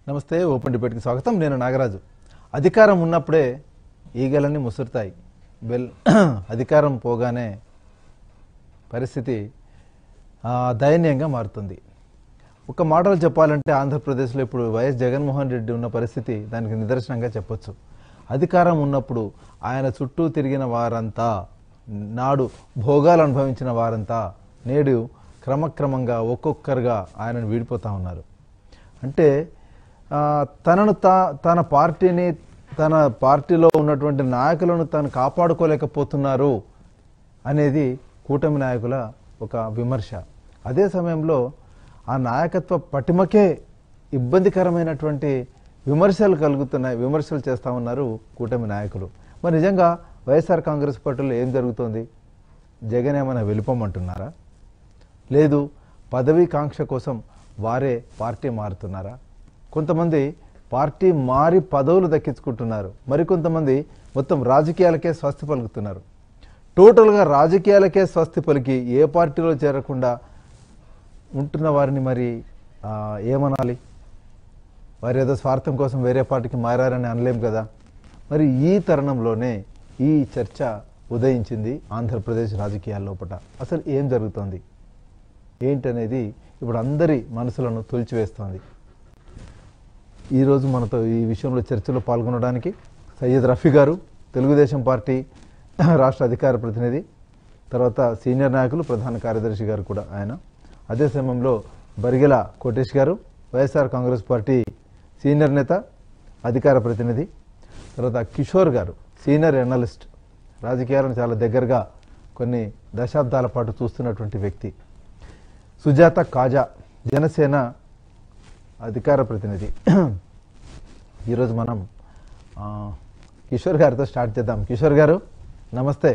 నమస్తే ఓపెన్ డిబేట్కి స్వాగతం నేను నాగరాజు అధికారం ఉన్నప్పుడే ఈగలన్నీ ముసురుతాయి బెల్ అధికారం పోగానే పరిస్థితి ఆ, దయనీయంగా మారుతుంది ఒక మాటలు చెప్పాలంటే ఆంధ్రప్రదేశ్లో ఇప్పుడు వైఎస్ జగన్మోహన్ రెడ్డి ఉన్న పరిస్థితి దానికి నిదర్శనంగా చెప్పొచ్చు అధికారం ఉన్నప్పుడు ఆయన చుట్టూ తిరిగిన వారంతా నాడు భోగాలు అనుభవించిన వారంతా నేడు క్రమక్రమంగా ఒక్కొక్కరుగా ఆయనను వీడిపోతా ఉన్నారు అంటే ఆ, తనను తా తన పార్టీని తన పార్టీలో ఉన్నటువంటి నాయకులను తాను కాపాడుకోలేకపోతున్నారు అనేది కూటమి నాయకుల ఒక విమర్శ అదే సమయంలో ఆ నాయకత్వ పటిమకే ఇబ్బందికరమైనటువంటి విమర్శలు కలుగుతున్నాయి విమర్శలు చేస్తూ ఉన్నారు కూటమి నాయకులు మరి నిజంగా వైఎస్ఆర్ కాంగ్రెస్ పార్టీలో ఏం జరుగుతోంది జగన్ ఏమైనా వెళ్ళిపోమంటున్నారా లేదు పదవీ కాంక్ష కోసం వారే పార్టీ మారుతున్నారా కొంతమంది పార్టీ మారి పదవులు దక్కించుకుంటున్నారు మరికొంతమంది మొత్తం రాజకీయాలకే స్వస్తి పలుకుతున్నారు టోటల్గా రాజకీయాలకే స్వస్తి పలికి ఏ పార్టీలో చేరకుండా ఉంటున్న వారిని మరి ఆ, ఏమనాలి వారు ఏదో స్వార్థం కోసం వేరే పార్టీకి మారారని అనలేం కదా మరి ఈ తరుణంలోనే ఈ చర్చ ఉదయించింది ఆంధ్రప్రదేశ్ రాజకీయాల లోపల అసలు ఏం జరుగుతోంది ఏంటనేది ఇప్పుడు అందరి మనసులను తొలిచివేస్తోంది ఈరోజు మనతో ఈ విషయంలో చర్చలో పాల్గొనడానికి సయ్యద్ రఫీ గారు తెలుగుదేశం పార్టీ రాష్ట్ర అధికార ప్రతినిధి తర్వాత సీనియర్ నాయకులు ప్రధాన కార్యదర్శి గారు కూడా ఆయన అదే సమయంలో బరిగెల కోటేష్ గారు వైఎస్ఆర్ కాంగ్రెస్ పార్టీ సీనియర్ నేత అధికార ప్రతినిధి తర్వాత కిషోర్ గారు సీనియర్ ఎనలిస్ట్ రాజకీయాలను చాలా దగ్గరగా కొన్ని దశాబ్దాల పాటు చూస్తున్నటువంటి వ్యక్తి సుజాత కాజా జనసేన అధికార ప్రతినిధి ఈరోజు మనం ఆ, కిషోర్ గారితో స్టార్ట్ చేద్దాం కిషోర్ గారు నమస్తే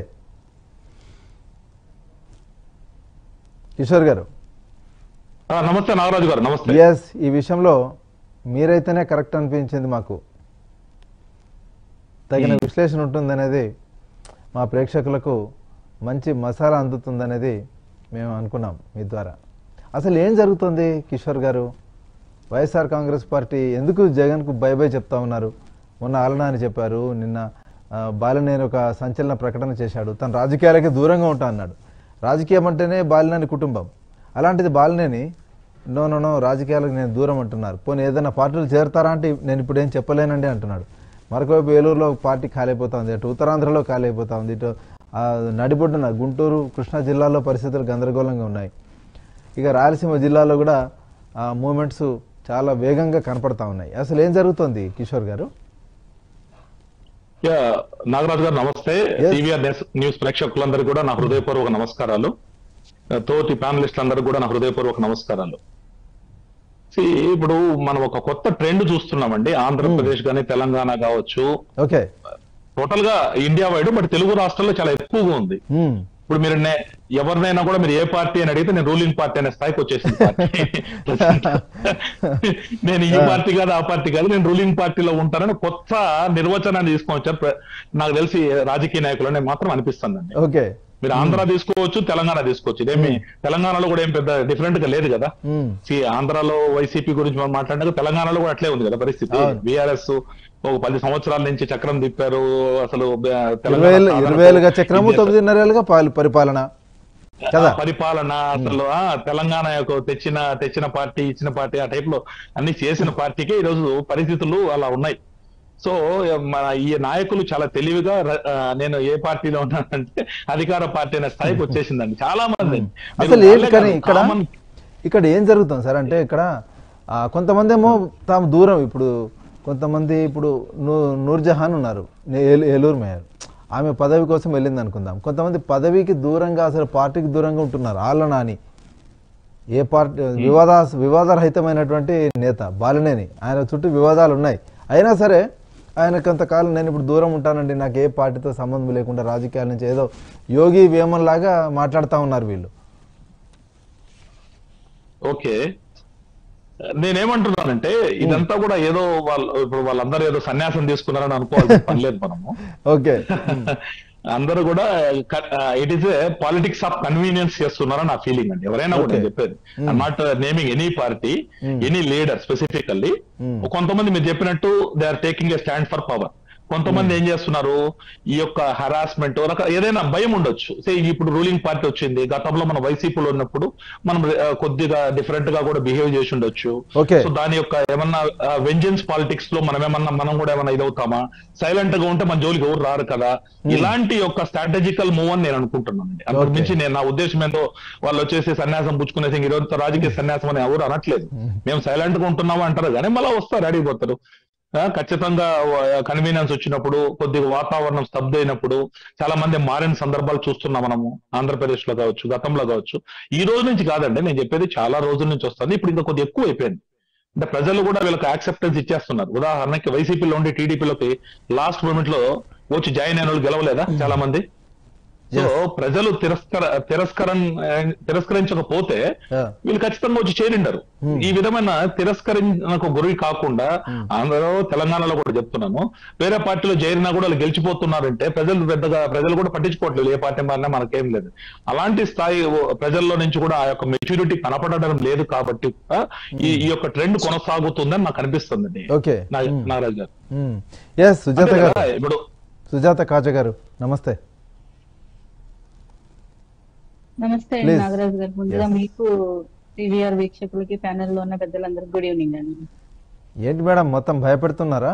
కిషోర్ గారు ఆ, నమస్తే నాగరాజు గారు నమస్తే ఎస్ ఈ విషయంలో మీరైతేనే కరెక్ట్ అనిపించింది మాకు తగిన విశ్లేషణ ఉంటుందనేది మా ప్రేక్షకులకు మంచి మసాలా అందుతుందనేది మేము అనుకున్నాం మీ ద్వారా అసలు ఏం జరుగుతుంది కిషోర్ గారు వైఎస్ఆర్ కాంగ్రెస్ పార్టీ ఎందుకు జగన్కు బై బై చెప్తా ఉన్నారు మొన్న ఆలనా అని చెప్పారు నిన్న ఆ, బాలినేని ఒక సంచలన ప్రకటన చేశాడు తను రాజకీయాలకి దూరంగా ఉంటా అన్నాడు రాజకీయం అంటేనే బాలినేని కుటుంబం అలాంటిది బాలినేని నో నో నో రాజకీయాలకు నేను దూరం అంటున్నారు పోనీ ఏదైనా పార్టీలు చేరతారా అంటే నేను ఇప్పుడు ఏం చెప్పలేనండి అంటున్నాడు మరొకవైపు ఏలూరులో ఒక పార్టీ ఖాళీ అయిపోతా ఉంది అటు ఉత్తరాంధ్రలో ఖాళీ అయిపోతా ఉంది ఇటు ఆ, నడిబొడ్డున గుంటూరు కృష్ణా జిల్లాలో పరిస్థితులు గందరగోళంగా ఉన్నాయి ఇక రాయలసీమ జిల్లాలో కూడా ఆ మూమెంట్స్ చాలా వేగంగా కనపడతా ఉన్నాయి అసలు ఏం జరుగుతోంది కిషోర్ గారు యా, నాగరాజు గారు నమస్తే Yes. టీవీఆర్ న్యూస్ ప్రేక్షకులందరూ కూడా నా హృదయపూర్వక నమస్కారాలు ఆ, తోటి ప్యానలిస్టులందరూ కూడా నా హృదయపూర్వక నమస్కారాలు See, ఇప్పుడు మనం ఒక కొత్త ట్రెండ్ చూస్తున్నామండి ఆంధ్రప్రదేశ్ కానీ తెలంగాణ కావచ్చు ఓకే టోటల్ గా ఇండియా వైడ్ బట్ తెలుగు రాష్ట్రాల్లో చాలా ఎక్కువగా ఉంది మ్మ్. ఇప్పుడు మీరు నే- ఎవరినైనా కూడా మీరు ఏ పార్టీ అని అడిగితే నేను రూలింగ్ పార్టీ అనే స్థాయికి వచ్చేసింది పార్టీ నేను ఈ పార్టీ కాదు ఆ పార్టీ కాదు నేను రూలింగ్ పార్టీలో ఉంటానని కొత్త నిర్వచనాన్ని తీసుకొని వచ్చారు ప్ర- నాకు తెలిసి రాజకీయ నాయకులనే మాత్రం అనిపిస్తుందండి ఓకే మీరు ఆంధ్ర తీసుకోవచ్చు తెలంగాణ తీసుకోవచ్చు ఇదేమి తెలంగాణలో కూడా ఏం పెద్ద డిఫరెంట్ గా లేదు కదా మ్మ్. See, ఆంధ్రాలో వైసీపీ గురించి మనం మాట్లాడినాక తెలంగాణలో కూడా అట్లే ఉంది కదా పరిస్థితి అవును. బీఆర్ఎస్ ఒక పది సంవత్సరాల నుంచి చక్రం తిప్పారు అసలు బ- ఇరవై ఏళ్ళు సాధనకు ఇరవై ఏళ్ళుగా చక్రము ఇది తొమ్మిదిన్నర ఏళ్ళుగా పాలి- పరిపాలన కదా ఆ పరిపాలన అసలు ఆ తెలంగాణ యొక్క తెచ్చిన తెచ్చిన పార్టీ ఇచ్చిన పార్టీ ఆ టైప్ లో అన్ని చేసిన పార్టీకే ఈరోజు పరిస్థితులు అలా ఉన్నాయి సో మన ఈ నాయకులు చాలా తెలివిగా ర- ఆ, నేను ఏ పార్టీలో ఉన్నానంటే అధికార పార్టీ అనే స్థాయికి వచ్చేసిందండి చాలా మంది అసలు మీరు ఏంటి కానీ వాళ్ళే ఇక్కడ కాదు, common- ఇక్కడ ఏం జరుగుతుంది సార్ అంటే ఇక్కడ ఆ, కొంతమంది ఏమో తాము దూరం ఇప్పుడు కొంతమంది ఇప్పుడు నూ నూర్జహాన్ ఉన్నారు నే- ఏలు- ఏలూరు మేయర్ ఆమె పదవి కోసం వెళ్ళింది అనుకుందాం కొంతమంది పదవికి దూరంగా అసలు పార్టీకి దూరంగా ఉంటున్నారు ఆళ్ళ నాని ఏ పార్టీ వివాద వివాదరహితమైనటువంటి నేత బాలినేని ఆయన చుట్టూ వివాదాలు ఉన్నాయి అయినా సరే ఆయన కొంతకాలం నేను ఇప్పుడు దూరం ఉంటానండి నాకు ఏ పార్టీతో సంబంధం లేకుండా రాజకీయాల నుంచి ఏదో యోగి వేమన్ లాగా మాట్లాడుతూ ఉన్నారు వీళ్ళు ఓకే నేనేమంటున్నానంటే ఇదంతా కూడా ఏదో వాళ్ళు ఇప్పుడు వాళ్ళందరూ ఏదో సన్యాసం తీసుకున్నారని అనుకోవాల్సిన పని లేదు మనము ఓకే అందరూ కూడా it is a politics of convenience చేస్తున్నారని నా ఫీలింగ్ అండి ఎవరైనా కూడా Okay. నేను చెప్పేది not naming any party any leader specifically Hmm. కొంతమంది మీరు చెప్పినట్టు they are taking a stand for power కొంతమంది ఏం చేస్తున్నారు ఈ యొక్క హరాస్మెంట్ రక ఏదైనా భయం ఉండొచ్చు సే ఇప్పుడు రూలింగ్ పార్టీ వచ్చింది గతంలో మనం వైసీపీలో ఉన్నప్పుడు మనం ఆ, కొద్దిగా డిఫరెంట్ గా కూడా బిహేవ్ చేసి ఉండొచ్చు Okay. సో దాని యొక్క ఏమన్నా వెంజెన్స్ పాలిటిక్స్ లో మనం ఏమన్నా మనం కూడా ఏమన్నా ఇదవుతామా సైలెంట్ గా ఉంటే మన జోలికి ఎవరు రారు కదా ఇలాంటి యొక్క స్ట్రాటజికల్ మూవ్ అని నేను అనుకుంటున్నాను అంతకు Okay. మించి నేను నా ఉద్దేశం ఏంటో వాళ్ళు వచ్చేసి సన్యాసం పుచ్చుకునేసి ఇంక ఈరోజు రాజకీయ సన్యాసం అని ఎవరు అనట్లేదు మేము సైలెంట్ గా ఉంటున్నాము అంటారు కానీ మళ్ళీ వస్తారు అడిగిపోతారు ఆ, ఖచ్చితంగా కన్వీనియన్స్ వచ్చినప్పుడు కొద్దిగా వాతావరణం స్తబ్ద అయినప్పుడు చాలా మంది మారిన సందర్భాలు చూస్తున్నాం మనము ఆంధ్రప్రదేశ్ లో కావచ్చు గతంలో కావచ్చు ఈ రోజు నుంచి కాదండి నేను చెప్పేది చాలా రోజుల నుంచి వస్తుంది ఇప్పుడు ఇంకా కొద్దిగా ఎక్కువ అయిపోయింది అంటే ప్రజలు కూడా వీళ్ళకి యాక్సెప్టెన్స్ ఇచ్చేస్తున్నారు ఉదాహరణకి వైసీపీలో ఉండి టీడీపీలోకి లాస్ట్ మూమెంట్ లో వచ్చి జాయిన్ అయిన వాళ్ళు గెలవలేదా చాలా మంది సో ప్రజలు తిరస్కర తిరస్కరణ తిరస్కరించకపోతే Yeah. వీళ్ళు ఖచ్చితంగా వచ్చి చేరిండరు ఈ విధమైన తిరస్కరణకు గురి కాకుండా ఆంధ్రలో తెలంగాణలో కూడా చెప్తున్నాను వేరే పార్టీలో చేరినా కూడా వాళ్ళు గెలిచిపోతున్నారంటే ప్రజలు పెద్దగా ప్రజలు కూడా పట్టించుకోవట్లేదు ఏ పార్టీ మారినా మనకేం లేదు అలాంటి స్థాయి ఓ- ప్రజల్లో నుంచి కూడా ఆ యొక్క మెచ్యూరిటీ కనపడడం లేదు కాబట్టి ఆ, ఈ ఈ యొక్క ట్రెండ్ కొనసాగుతుందని నాకు అనిపిస్తుంది ఓకే నాగరాజ్ గారు ఎస్ సుజాత అంతే గారు కదా, ఇప్పుడు సుజాత కాజా గారు నమస్తే నమస్తే అండి Please. నాగరాజు గారు ముందుగా Yes. మీకు టీవీఆర్ వీక్షకులకి ప్యానెల్ లో ఉన్న పెద్దలందరికీ గుడ్ ఈవినింగ్ అండి ఏంటి మేడం మొత్తం భయపెడుతున్నారా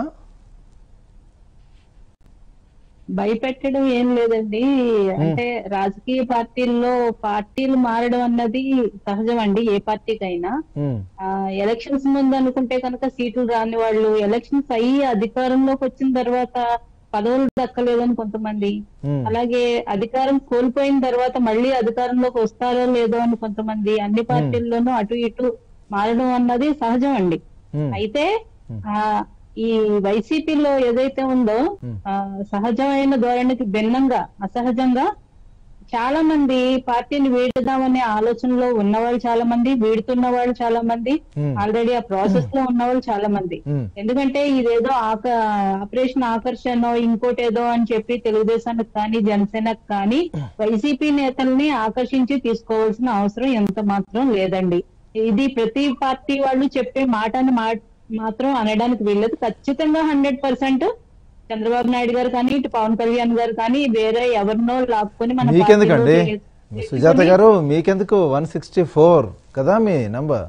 భయపెట్టడం ఏం లేదండి అంటే రాజకీయ పార్టీల్లో పార్టీలు మారడం అన్నది సహజం అండి ఏ పార్టీకైనా ఉమ్, ఆ, ఎలక్షన్స్ ముందు అనుకుంటే కనుక సీట్లు రాని వాళ్ళు ఎలక్షన్స్ అయ్యి అధికారంలోకి వచ్చిన తర్వాత పదవులు దక్కలేదని కొంతమంది ఉమ్, అలాగే అధికారం కోల్పోయిన తర్వాత మళ్ళీ అధికారంలోకి వస్తారో లేదో అని కొంతమంది అన్ని పార్టీల్లోనూ అటు ఇటు మారడం అన్నది సహజం అండి ఉమ్, అయితే ఆ ఈ వైసీపీలో ఏదైతే ఉందో ఆ, సహజమైన ధోరణికి భిన్నంగా అసహజంగా చాలా మంది పార్టీని వీడుదామనే ఆలోచనలో ఉన్నవాళ్ళు చాలా మంది వీడుతున్న వాళ్ళు చాలా మంది Hmm. ఆల్రెడీ ఆ ప్రాసెస్ లో ఉన్నవాళ్ళు చాలా మంది ఉమ్, ఎందుకంటే ఇదేదో ఆక ఆపరేషన్ ఆకర్షణ ఇంకోటి ఏదో అని చెప్పి తెలుగుదేశానికి కానీ జనసేనకు కానీ వైసీపీ నేతల్ని ఆకర్షించి తీసుకోవాల్సిన అవసరం ఎంత మాత్రం లేదండి ఇది ప్రతి పార్టీ వాళ్ళు చెప్పే మాటని మా- మాత్రం అనడానికి వీల్లేదు ఖచ్చితంగా హండ్రెడ్ పర్సెంట్ చంద్రబాబు నాయుడు గారు కానీ ఇటు పవన్ కళ్యాణ్ గారు కానీ వేరే ఎవరినో లాక్కొని మన మీకెందుకండి పార్టీలో సుజాత చేసుకొని- గారు మీకెందుకు వన్ సిక్స్టీ ఫోర్ కదా మీ నంబర్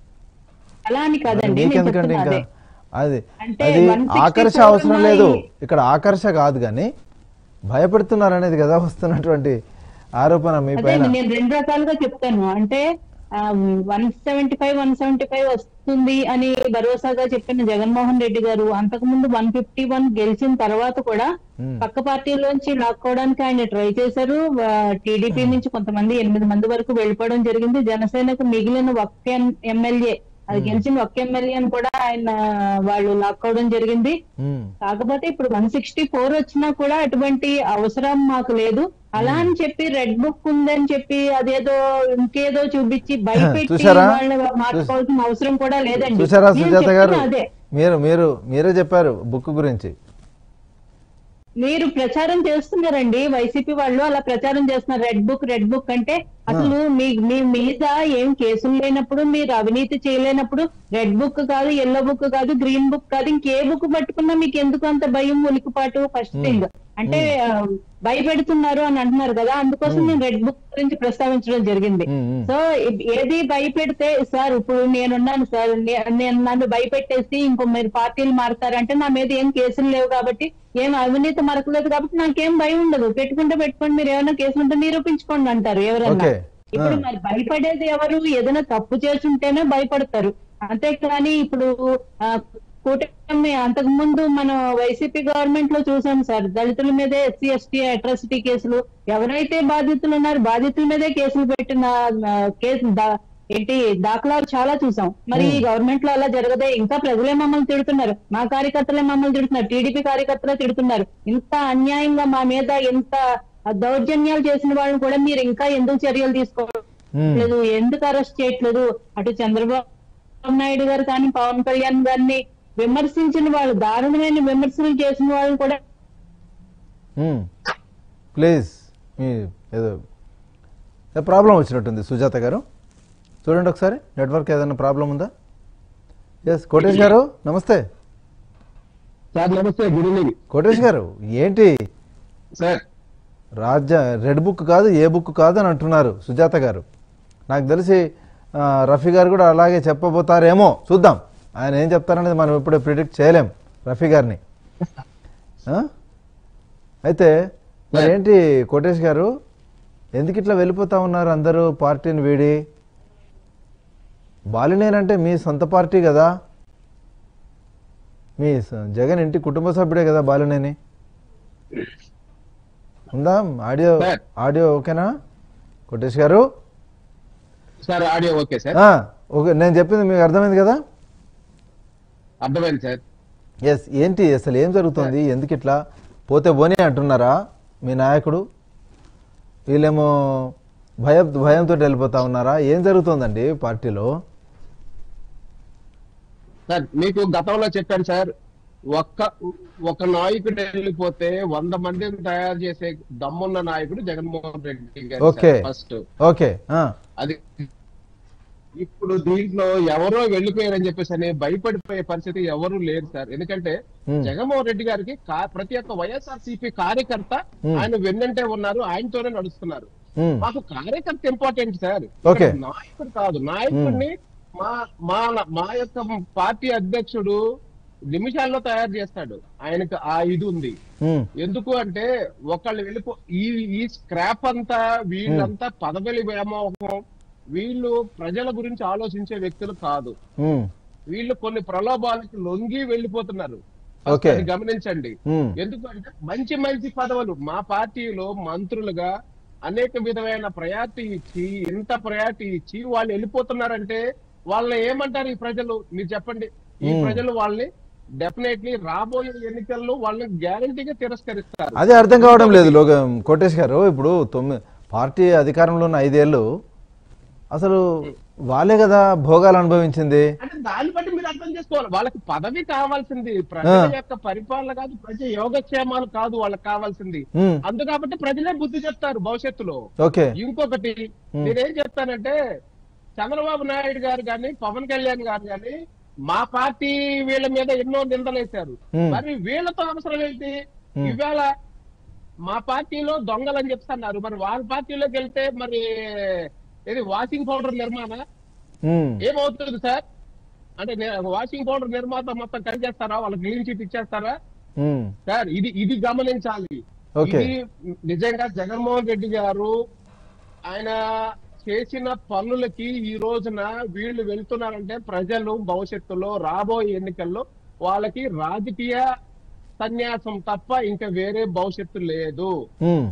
అలా అని కాదండి నేను మీకెందుకండి చెప్తున్నా ఇంకా అదే. అది అంటే అది 164 ఆకర్ష అవసరం ఉన్నాయి. లేదు ఇక్కడ ఆకర్ష కాదు కానీ భయపెడుతున్నారు అనేది కదా వస్తున్నటువంటి ఆరోపణ మీ అదే పైన నేను రెండు రకాలుగా చెప్తాను అంటే one seventy five one seventy five వస్తుంది అని భరోసాగా చెప్పిన జగన్మోహన్ రెడ్డి గారు అంతకు ముందు వన్ ఫిఫ్టీ వన్ గెలిచిన తర్వాత కూడా Hmm. పక్క పార్టీలోంచి లాక్కోవడానికి ఆయన ట్రై చేశారు టీడీపీ నుంచి కొంతమంది ఎనిమిది మంది వరకు వెళ్ళిపోవడం జరిగింది జనసేనకు మిగిలిన ఒక్క ఎమ్మెల్యే అది గెలిచిన ఒక్క ఎమ్మెల్యేని కూడా ఆయన వాళ్ళు లాక్కోవడం జరిగింది ఉమ్, కాకపోతే ఇప్పుడు వన్ సిక్స్టీ ఫోర్ వచ్చినా కూడా అటువంటి అవసరం మాకు లేదు అలా అని చెప్పి రెడ్ బుక్ ఉందని చెప్పి అదేదో ఇంకేదో చూపించి భయపెట్టి చూసారా? వాళ్ళని మార్చుకోవాల్సిన అవసరం కూడా లేదండి చూసారా నేను సుజాత గారు చెప్తున్నా అదే మీరు మీరు మీరే చెప్పారు బుక్ గురించి మీరు ప్రచారం చేస్తున్నారండి వైసీపీ వాళ్ళు అలా ప్రచారం చేస్తున్నారు రెడ్ బుక్ రెడ్ బుక్ అంటే అసలు మీ మీ మీద ఏం కేసులు లేనప్పుడు మీరు అవినీతి చేయలేనప్పుడు రెడ్ బుక్ కాదు ఎల్లో బుక్ కాదు గ్రీన్ బుక్ కాదు ఇంకే బుక్ పట్టుకున్నా మీకు ఎందుకు అంత భయం ఉలికిపాటు ఫస్ట్ థింగ్ అంటే ఆ, భయపెడుతున్నారు అని అంటున్నారు కదా అందుకోసం నేను రెడ్ బుక్ గురించి ప్రస్తావించడం జరిగింది ఉమ్, ఉమ్. సో ఇప్- ఏది భయపెడితే సార్ ఇప్పుడు నేనున్నాను సార్ నే- నేను నన్ను భయపెట్టేసి ఇంకో మీరు పార్టీలు మారుతారంటే నా మీద ఏం కేసులు లేవు కాబట్టి ఏం అవినీతి మరకలేదు కాబట్టి నాకేం భయం ఉండదు పెట్టుకుంటే పెట్టుకోండి మీరు ఏమైనా కేసులు ఉంటే నిరూపించుకోండి అంటారు ఎవరన్నా ఓకే ఇప్పుడు ఆ. మరి భయపడేది ఎవరు ఏదైనా తప్పు చేస్తుంటేనే భయపడతారు అంతేకాని ఇప్పుడు ఆ, కూటమి అంతకు ముందు మనం వైసీపీ గవర్నమెంట్ లో చూసాం సార్ దళితుల మీదే ఎస్సీ ఎస్టీ అట్రాసిటీ కేసులు ఎవరైతే బాధితులు ఉన్నారు బాధితుల మీదే కేసులు పెట్టిన ఆ, కేసు దా- ఏంటి దాఖలాలు చాలా చూసాం మరి ఈ గవర్నమెంట్ లో అలా జరగదే ఇంకా ప్రజలే మమ్మల్ని తిడుతున్నారు మా కార్యకర్తలే మమ్మల్ని తిడుతున్నారు టీడీపీ కార్యకర్తలే తిడుతున్నారు ఇంత అన్యాయంగా మా మీద ఇంత దౌర్జన్యాలు చేసిన వాళ్ళని కూడా మీరు ఇంకా ఎందుకు చర్యలు తీసుకోవట్లేదు ఎందుకు అరెస్ట్ చేయట్లేదు అటు చంద్రబాబు నాయుడు గారు కానీ పవన్ కళ్యాణ్ గారిని విమర్శించిన వాళ్ళు దారుణమైన విమర్శలు చేసిన వాళ్ళు కూడా ఉమ్, ప్లీజ్ మీ ఏదో ఏదో ప్రాబ్లం వచ్చినట్టుంది సుజాత గారు చూడండి ఒకసారి నెట్వర్క్ ఏదైనా ప్రాబ్లం ఉందా ఎస్ కోటేష్ గారు నమస్తే సార్ నమస్తే గుడ్ ఈవినింగ్ కోటేష్ గారు ఏంటి సార్ రాజ్య రెడ్ బుక్ కాదు ఏ బుక్ కాదు అని అంటున్నారు సుజాత గారు నాకు తెలిసి ఆ, రఫీ గారు కూడా అలాగే చెప్పబోతారేమో చూద్దాం ఆయన ఏం చెప్తారనేది మనం ఇప్పుడే ప్రిడిక్ట్ చేయలేం రఫీ గారిని ఆ? అయితే మరి ఏంటి కోటేష్ గారు ఎందుకు ఇట్లా వెళ్ళిపోతా ఉన్నారు అందరూ పార్టీని వీడి బాలినేనంటే మీ సొంత పార్టీ కదా మీ స- జగన్ ఇంటి కుటుంబ సభ్యుడే కదా బాలినేని ఉందా ఆడియో సార్. ఆడియో ఓకేనా కోటేష్ గారు సార్ ఆడియో ఓకే సార్ ఆ, ఓకే నేను చెప్పింది మీకు అర్థమైంది కదా అర్థమైంది సార్ ఎస్ ఏంటి అసలు ఏం జరుగుతుంది ఎందుకు ఇట్లా పోతే పోనీ అంటున్నారా మీ నాయకుడు వీళ్ళేమో భయం భయంతో వెళ్ళిపోతా ఉన్నారా ఏం జరుగుతుందండి పార్టీలో సార్ మీకు గతంలో చెప్పాను సార్ ఒక్క ఒక నాయకుడు వెళ్ళిపోతే వంద మందిని తయారు చేసే దమ్మున్న నాయకుడు జగన్మోహన్ రెడ్డి గారు ఓకే. ఫస్ట్ ఓకే ఆ, అది ఇప్పుడు దీంట్లో ఎవరో వెళ్ళిపోయారని చెప్పేసి అని భయపడిపోయే పరిస్థితి ఎవరు లేరు సార్ ఎందుకంటే Hmm. జగన్మోహన్ రెడ్డి గారికి కా- ప్రతి ఒక్క వైఎస్ఆర్ సిపి కార్యకర్త Hmm. ఆయన వెన్నంటే ఉన్నారు ఆయనతోనే నడుస్తున్నారు ఉమ్, మాకు కార్యకర్త ఇంపార్టెంట్ సార్ ఓకే. ఇక్కడ నాయకుడు కాదు నాయకుడిని మా మా మా యొక్క పార్టీ అధ్యక్షుడు నిమిషాల్లో తయారు చేస్తాడు ఆయనకు ఆ ఇది ఉంది ఉమ్, ఎందుకు అంటే ఒకళ్ళు వెళ్ళిపో ఈ ఈ స్క్రాప్ అంతా వీళ్ళంతా పదవిలి వ్యామోహం వీళ్ళు ప్రజల గురించి ఆలోచించే వ్యక్తులు కాదు ఉమ్, వీళ్ళు కొన్ని ప్రలోభాలకు లొంగి వెళ్ళిపోతున్నారు First ఓకే. అది గమనించండి ఉమ్, ఎందుకంటే మంచి మంచి పదవులు మా పార్టీలో మంత్రులుగా అనేక విధమైన ప్రయారిటీ ఇచ్చి ఇంత ప్రయారిటీ ఇచ్చి వాళ్ళు వెళ్ళిపోతున్నారంటే వాళ్ళని ఏమంటారు ఈ ప్రజలు మీరు చెప్పండి ఈ Hmm. ప్రజలు వాళ్ళని డెఫినెట్లీ రాబోయే ఎన్నికల్లో వాళ్ళని గ్యారంటీగా తిరస్కరిస్తారు అదే అర్థం కావడం లేదు లోక కోటేష్ గారు ఇప్పుడు తొమ్మిది పార్టీ అధికారంలో ఉన్న ఐదేళ్ళు అసలు వాళ్ళే కదా భోగాలు అనుభవించింది అంటే దాన్ని బట్టి మీరు అర్థం చేసుకోవాలి వాళ్ళకి పదవి కావాల్సింది ప్రజల యొక్క పరిపాలన కాదు ప్రజల యోగక్షేమాలు కాదు వాళ్ళకి కావాల్సింది ఉమ్, అందు కాబట్టి ప్రజలే బుద్ధి చెప్తారు భవిష్యత్తులో ఓకే ఇంకొకటి నేనేం చెప్తానంటే చంద్రబాబు నాయుడు గారు కానీ పవన్ కళ్యాణ్ గారు కానీ మా పార్టీ వీళ్ళ మీద ఎన్నో నిందలేశారు Hmm. మరి వీళ్ళతో అవసరం ఏంటి ఇవాళ మా పార్టీలో దొంగలని చెప్తున్నారు మరి వాళ్ళ పార్టీలోకి వెళ్తే మరి ఇది వాషింగ్ పౌడర్ నిర్మాణ ఉమ్, ఏమవుతుంది సార్ అంటే నే- వాషింగ్ పౌడర్ నిర్మాత మొత్తం కలిగేస్తారా వాళ్ళకి క్లీన్ చీట్ ఇచ్చేస్తారా ఉమ్, సార్ ఇది ఇది గమనించాలి ఓకే. ఇది నిజంగా జగన్మోహన్ రెడ్డి గారు ఆయన చేసిన పనులకి ఈ రోజున వీళ్ళు వెళ్తున్నారంటే ప్రజలు భవిష్యత్తులో రాబోయే ఎన్నికల్లో వాళ్ళకి రాజకీయ సన్యాసం తప్ప ఇంకా వేరే భవిష్యత్తు లేదు ఉమ్,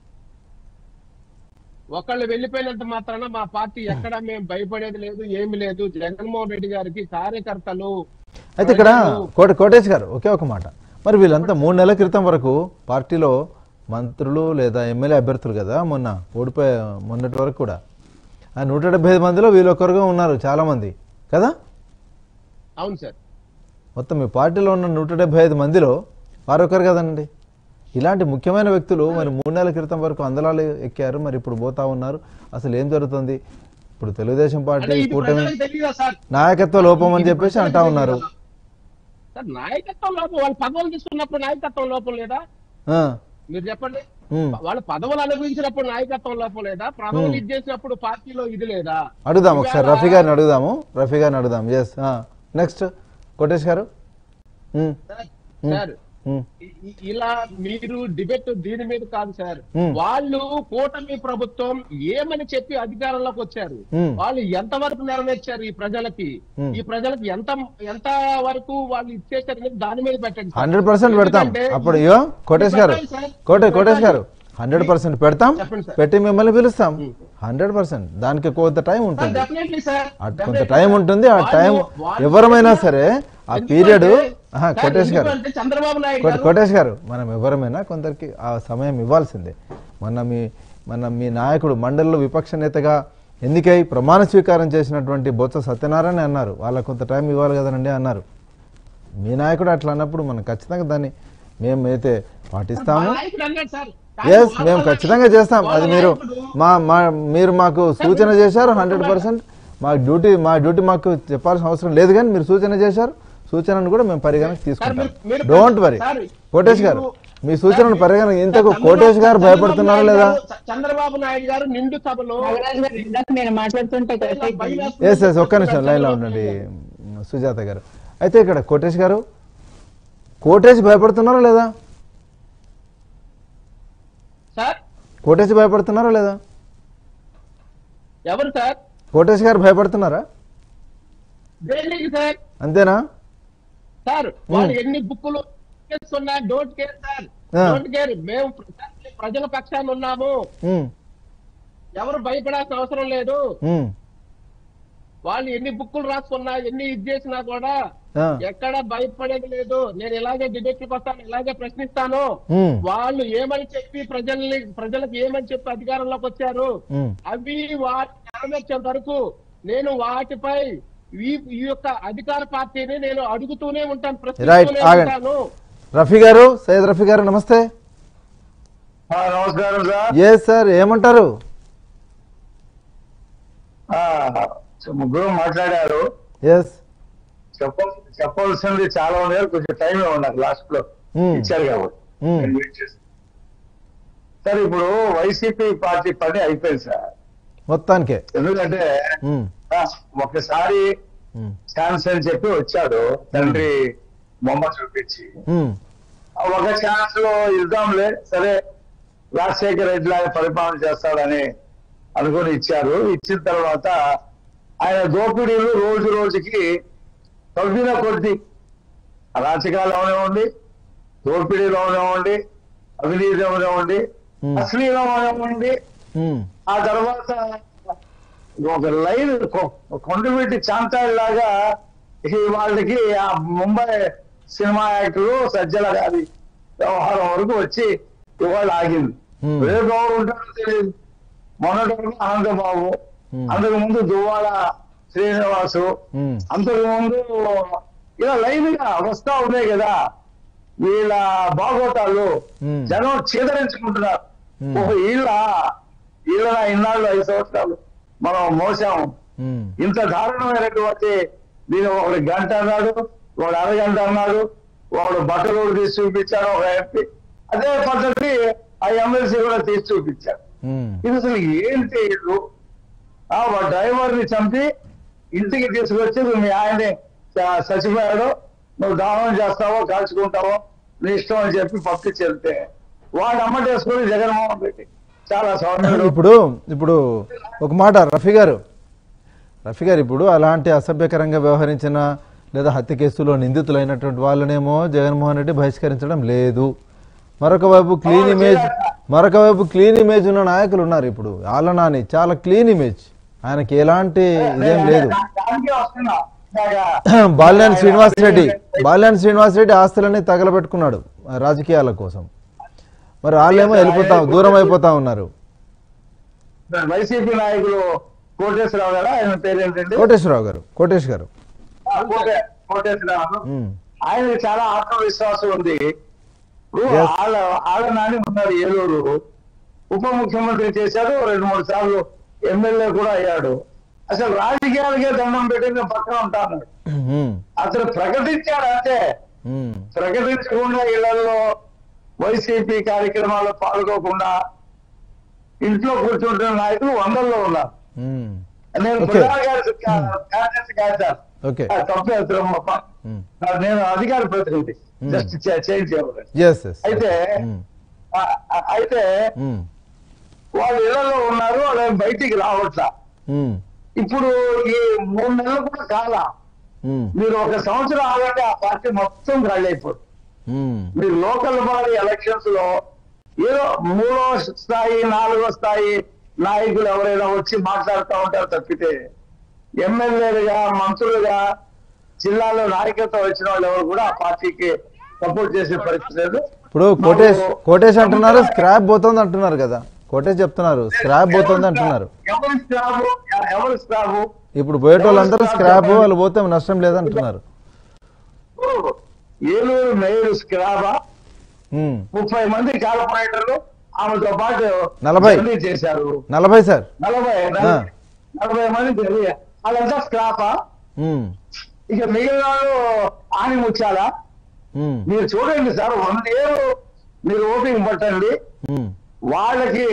ఒకళ్ళు వెళ్ళిపోయినంత మాత్రాన మా పార్టీ ఎక్కడ మేము భయపడేది లేదు ఏమి లేదు జగన్మోహన్ రెడ్డి గారికి కార్యకర్తలు అయితే ఇక్కడ ప్రజలు- కోట కోటేష్ గారు ఒకే ఒక మాట మరి వీళ్ళంతా మూడు నెలల క్రితం వరకు పార్టీలో మంత్రులు లేదా ఎమ్మెల్యే అభ్యర్థులు కదా మొన్న ఓడిపోయే మొన్నటి వరకు కూడా ఆ నూట డెబ్బై ఐదు మందిలో వీళ్ళు ఒక్కరుగా ఉన్నారు చాలా మంది కదా అవును సార్ మొత్తం మీ పార్టీలో ఉన్న నూట డెబ్బై ఐదు మందిలో వారొకరు కదండి ఇలాంటి ముఖ్యమైన వ్యక్తులు మరి మూడు నెలల క్రితం వరకు అందలాలు ఎక్కారు మరి ఇప్పుడు పోతా ఉన్నారు అసలు ఏం జరుగుతుంది ఇప్పుడు తెలుగుదేశం అంటే పార్టీ ఇది కూటమి ప్రజలకు తెలియదా సార్ నాయకత్వ లోపం అని ఇది చెప్పేసి ప్రజలకు అంటా ఉన్నారు తెలియదా? సార్ నాయకత్వం లోపం వాళ్ళు పదవులు తీసుకున్నప్పుడు నాయకత్వం లోపం లేదా ఆ, మీరు చెప్పండి ఉమ్. వాళ్ళు పదవులు అనుభవించినప్పుడు నాయకత్వం లోపం లేదా పదవులు ఇచ్చేసినప్పుడు పార్టీలో ఇది లేదా అడుగుదాం ఒకసారి ఇవాళ- రఫీ గారిని అడుగుదాము రఫీ గారిని అడుగుదాం ఎస్ నెక్స్ట్ కోటేష్ గారు ఉమ్, సార్, సార్ ఉమ్, ఇ- ఇ- ఇలా మీరు డిబేట్ దీని మీద కాదు సార్ Hmm. వాళ్ళు కూటమి ప్రభుత్వం ఏమని చెప్పి అధికారంలోకి వచ్చారు Hmm. వాళ్ళు ఎంత వరకు నెరవేర్చారు ఈ ప్రజలకి Hmm. ఈ ప్రజలకి ఎంత ఎంత వరకు వాళ్ళు ఇచ్చేసారు అనేది దాని మీద పెట్టండి సార్. హండ్రెడ్ పర్సెంట్ పెడతాం ఎందుకంటే అప్పుడు అయ్యో కోటేష్ గారు పెట్టాలి సార్. కోటే కోటేష్ పెట్టాలి. గారు హండ్రెడ్ పర్సెంట్ పెడతాం చెప్పండి సార్. పెట్టి మిమ్మల్ని పిలుస్తాం హండ్రెడ్ పర్సెంట్ దానికి కొంత టైం సార్, ఉంటుంది definitely సార్. ఆ కొంత Definitely టైం సార్. ఉంటుంది ఆ వాళ్ళు- టైం వాళ్ళు ఎవరమైనా ఎందుకంటే- సరే ఆ ఎందుకంటే- పీరియడ్ సార్, కోటేష్ గారు ఎందుకంటే చంద్రబాబు నాయుడు కోట- గారు కోటేష్ గారు మనం ఎవరమైనా కొందరికి ఆ సమయం ఇవ్వాల్సిందే మొన్న మీ మన మీ నాయకుడు మండలిలో విపక్ష నేతగా ఎన్నికై ప్రమాణ స్వీకారం చేసినటువంటి బొత్స సత్యనారాయణ అన్నారు వాళ్ళకు కొంత టైం ఇవ్వాలి కదనండి అన్నారు మీ నాయకుడు అట్లా అన్నప్పుడు మనం ఖచ్చితంగా దాన్ని మేము అయితే మా పాటిస్తాము నాయకుడు అన్నాడు సార్ కానీ ఎస్ వాళ్ళ మేము ఖచ్చితంగా చేస్తాం వాళ్ళ అది మీరు నాయకుడు- మా మా మీరు మాకు సూచన చేశారు హండ్రెడ్ పర్సెంట్ మా డ్యూటీ మా డ్యూటీ మాకు చెప్పాల్సిన అవసరం లేదు కానీ మీరు సూచన చేశారు సూచనను కూడా మేము పరిగణనకు తీసుకుంటాం మీరు- మీరు- డోంట్ వరీ సార్, కోటేష్ గారు మీరు- మీ సూచనను పరిగణ ఇంతకు చంద్రబాబు- కోటేష్ గారు చంద్రబాబు భయపడుతున్నారా నాయుడు లేదా గారు- చంద్రబాబు నాయుడు గారు నిండు సభలో నాగరాజు గారు ఇందాక నేను మాట్లాడుతుంటే కరెక్ట్ అయిపోయింది. ఎస్ ఎస్ ఒక్క నిమిషం లైన్లో ఉండండి సుజాత గారు అయితే ఇక్కడ కోటేష్ గారు కోటేష్ భయపడుతున్నారా లేదా సార్ కోటేష్ భయపడుతున్నారా లేదా ఎవరు సార్ కోటేష్ గారు భయపడుతున్నారా దేనికి సార్ అంతేనా సార్ వాళ్ళు ఎన్ని బుక్కులు ఉన్నా డోంట్ కేర్ సార్ ఆ. డోంట్ కేర్ మేము ప్ర- ప్రజల పక్షాన ఉన్నాము ఉమ్, ఎవరు భయపడాల్సిన అవసరం లేదు ఉమ్, వాళ్ళు ఎన్ని బుక్కులు రాసుకున్నా ఎన్ని ఇది చేసినా కూడా ఆ, ఎక్కడ భయపడేది లేదు నేను ఇలాగే డిబేట్కి వస్తాను ఇలాగే ప్రశ్నిస్తాను ఉమ్, వాళ్ళు ఏమని చెప్పి ప్రజల్ని ప్రజలకు ఏమని చెప్పి అధికారంలోకి వచ్చారు ఉమ్. అవి వాటి నెరవేర్చేంత వరకు నేను వాటిపై ఈ ఈ యొక్క అధికార పార్టీని నేను అడుగుతూనే ఉంటాను Right, ప్రశ్నిస్తూనే ఆగండి. ఉంటాను రఫీ గారు సయ్యద్ రఫీ గారు నమస్తే ఆ, నమస్కారం సార్ ఎస్ సార్ ఏమంటారు ఆ, ముగ్గురు మాట్లాడారు ఎస్ చెప్ప చెప్పవలసింది చాలా ఉంది కానీ కొంచెం టైం ఉన్నారు లాస్ట్ లో Hmm. ఇచ్చారు కాబట్టి Hmm. నేను వెయిట్ చేస్తాను. సార్ ఇప్పుడు వైసీపీ పార్టీ పని అయిపోయింది సార్ మొత్తానికే ఎందుకంటే ఉమ్, ఆ, ఒకసారి ఉమ్, ఛాన్స్ అని చెప్పి వచ్చాడు తండ్రి బొమ్మ చూపించి ఉమ్, ఆ ఒక ఛాన్స్ లో ఇద్దాంలే సరే రాజశేఖర రెడ్డి లాగా పరిపాలన చేస్తాడని అనుకుని ఇచ్చారు ఇచ్చిన తర్వాత ఆయన దోపిడీలు రోజు రోజుకి తగ్గిన కొద్ది అరాచకాలు ఉండి దోపిడీలో ఉండి అవినీతిలో ఉండి Hmm. అశ్లీలం ఉండి ఉమ్, ఆ తర్వాత ఒక లైన్ కొండవీటి చాంతాయి లాగా ఈ వాళ్ళకి ఆ ముంబై సినిమా యాక్టర్లు సజ్జల గారి వ్యవహారం వరకు వచ్చి ఇవాళ ఆగింది Hmm. రేపు ఎవరు ఉంటారో తెలియదు మొన్నటి వరకు ఆనందబాబు Hmm. అంతకు ముందు దువ్వాడ శ్రీనివాసు ఉమ్, అంతకు ముందు ఇలా లైన్ గా వస్తా ఉన్నాయి కదా వీళ్ళ బాగోతాలు Hmm. జనం చీదరించుకుంటున్నారు Hmm. ఓ వీళ్ళ వీళ్ళ ఇన్నాళ్ళు ఐదు సంవత్సరాలు మనం మోసాము ఉమ్, ఇంత దారుణమైనటువంటి దీని ఒకడు గంట అన్నాడు ఒకడు అరగంట అన్నాడు ఒకడు బట్టలు కూడా తీసి చూపించాడు ఒక ఎంపీ అదే పద్ధతి ఆ ఎమ్మెల్సీ కూడా తీసి చూపించాడు ఉమ్, ఇది అసలు ఏంటి వీళ్ళు ఆ డ్రైవర్ ని చంపి ఇంటికి తీసుకొచ్చి నువ్వు మీ ఆయన్ని చ- చచ్చిపోయాడు నువ్వు దానం చేస్తావో కాల్చుకుంటావో నీ ఇష్టం అని చెప్పి పక్కకి చెల్తే వాడు అమ్మటేసుకొని జగన్మోహన్ రెడ్డి చాలా సౌమ్యుడు ఇప్పుడు ఇప్పుడు ఒక మాట రఫీ గారు రఫీ గారు ఇప్పుడు అలాంటి అసభ్యకరంగా వ్యవహరించిన లేదా హత్య కేసులో నిందితులైనటువంటి వాళ్ళనేమో జగన్మోహన్ రెడ్డి బహిష్కరించడం లేదు మరొక వైపు క్లీన్ ఇమేజ్ మరొక వైపు క్లీన్ ఇమేజ్ ఉన్న నాయకులు ఉన్నారు ఇప్పుడు ఆళ్ళ నాని చాలా క్లీన్ ఇమేజ్ ఆయనకి ఎలాంటి ఇదేం లేదు దానికే వస్తున్నా ఇలాగా బాల్యాన్ శ్రీనివాస్ రెడ్డి బాల్యాన్ శ్రీనివాస్ రెడ్డి ఆస్తులన్నీ తగలబెట్టుకున్నాడు ఆ రాజకీయాల కోసం మరి వాళ్ళేమో వెళ్ళిపోతా దూరం అయిపోతా ఉన్నారు వైసీపీ నాయకులు కోటేశ్వరరావు గారు ఆయన పేరు ఏంటండి కోటేశ్వరరావు గారు కోటేష్ గారు ఆ, కోటే కోటేశ్వరరావు ఉమ్, ఆయనకి చాలా ఆత్మవిశ్వాసం ఉంది ఇప్పుడు Yes. ఆళ్ళ ఆళ్ళ నాని ఉన్నారు ఏలూరు ఉప ముఖ్యమంత్రి చేశాడు రెండు మూడు సార్లు ఎమ్మెల్యే కూడా అయ్యాడు అసలు రాజకీయాలకే దండం పెట్టి నేను పక్కన ఉంటాను ఉమ్, అతను ప్రకటించాడు అంతే ఉమ్, ప్రకటించకుండా ఇళ్లలో వైసీపీ కార్యక్రమాల్లో పాల్గొకుండా ఇంట్లో కూర్చుంటున్న నాయకులు వందల్లో ఉన్నారు ఉమ్, నేను Okay. ప్రధాన గారి కార్యదర్శి కాదు సార్ ఓకే ఆ, తప్పే అసలు ఉమ్, నేను అధికార ప్రతినిధి Hmm. జస్ట్ చేంజ్ చేయాలి ఎస్ ఎస్ అయితే ఉమ్, ఆ- ఆ- అయితే ఉమ్, వాళ్ళు ఇళ్లలో ఉన్నారు వాళ్ళు బయటికి రావట్లా ఉమ్, ఇప్పుడు ఈ మూడు నెలలు కూడా కాల ఉమ్, మీరు ఒక సంవత్సరం ఆగంటే ఆ పార్టీ మొత్తం ఖాళీ అయిపోతుంది ఉమ్, మీరు లోకల్ బాడీ ఎలక్షన్స్ లో ఏదో మూడో స్థాయి నాలుగో స్థాయి నాయకులు ఎవరైనా వచ్చి మాట్లాడుతూ ఉంటారు తప్పితే ఎమ్మెల్యేలుగా మంత్రులుగా జిల్లాలో నాయకత్వం వచ్చిన వాళ్ళు ఎవరు కూడా ఆ పార్టీకి సపోర్ట్ చేసే పరిస్థితి లేదు ఇప్పుడు కోటేష్ కోటేష్ అంటున్నారు స్క్రాప్ పోతుంది అంటున్నారు కదా కోటేష్ చెప్తున్నారు స్క్రాప్ పోతుంది అంటున్నారు ఎవరి స్టాఫ్ ఎవరి స్టాఫ్ ఇప్పుడు పోయేటోళ్ళందరూ స్క్రాప్ వాళ్ళు పోతే నష్టం లేదంటున్నారు ఏలూరు మేయర్ స్క్రాబా ఉమ్, ముప్పై మంది కార్పొరేటర్లు ఆమెతో పాటు నలభై. జర్నీ చేశారు నలభై సార్ నలభై ఆ. నలభై మంది జర్నీ వాళ్ళంతా స్క్రాపా ఉమ్, ఇక మిగిలిన వాళ్ళు ఆని ముచ్చాలా ఉమ్, మీరు చూడండి సార్ వన్ ఇయర్ మీరు ఓటింగ్ పట్టండి ఉమ్, వాళ్ళకి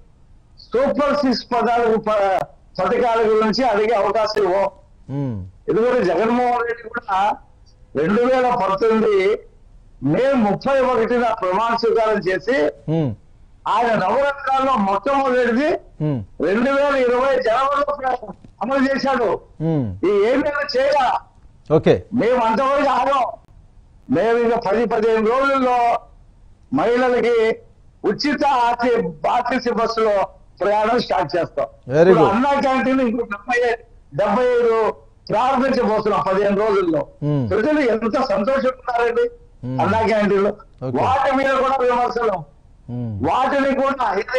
సూపర్ సిక్స్ పదాలకు ప- పథకాల గురించి అడిగే అవకాశం ఇవ్వం ఉమ్, ఎందుకంటే జగన్మోహన్ రెడ్డి కూడా రెండు వేల పంతొమ్మిది మే ముప్పై ఒకటిన ప్రమాణ స్వీకారం చేసి ఉమ్, ఆయన నవరత్నాల్లో మొట్టమొదటిది ఉమ్, రెండు వేల ఇరవై జనవరిలో ప్ర- అమలు చేశాడు ఉమ్. ఈ ఏమీ చేయాల ఓకే మేము అంతవరకు ఆగాం మేము ఇక పది పదిహేను రోజుల్లో మహిళలకి ఉచిత ఆర్టీ ఆర్టీసీ బస్సులో ప్రయాణం స్టార్ట్ చేస్తాం Very ఇప్పుడు good. అన్నా క్యాంటీన్ ఇంకో డెబ్బై ఐదు డెబ్బై ఐదు ప్రారంభించబోతున్నాం పదిహేను రోజుల్లో Hmm. ప్రజలు ఎంత సంతోషపడుతున్నారండి Hmm. అన్నా క్యాంటీన్లు Okay. వాటి మీద కూడా విమర్శలు ఉమ్, వాటిని కూడా ఇదే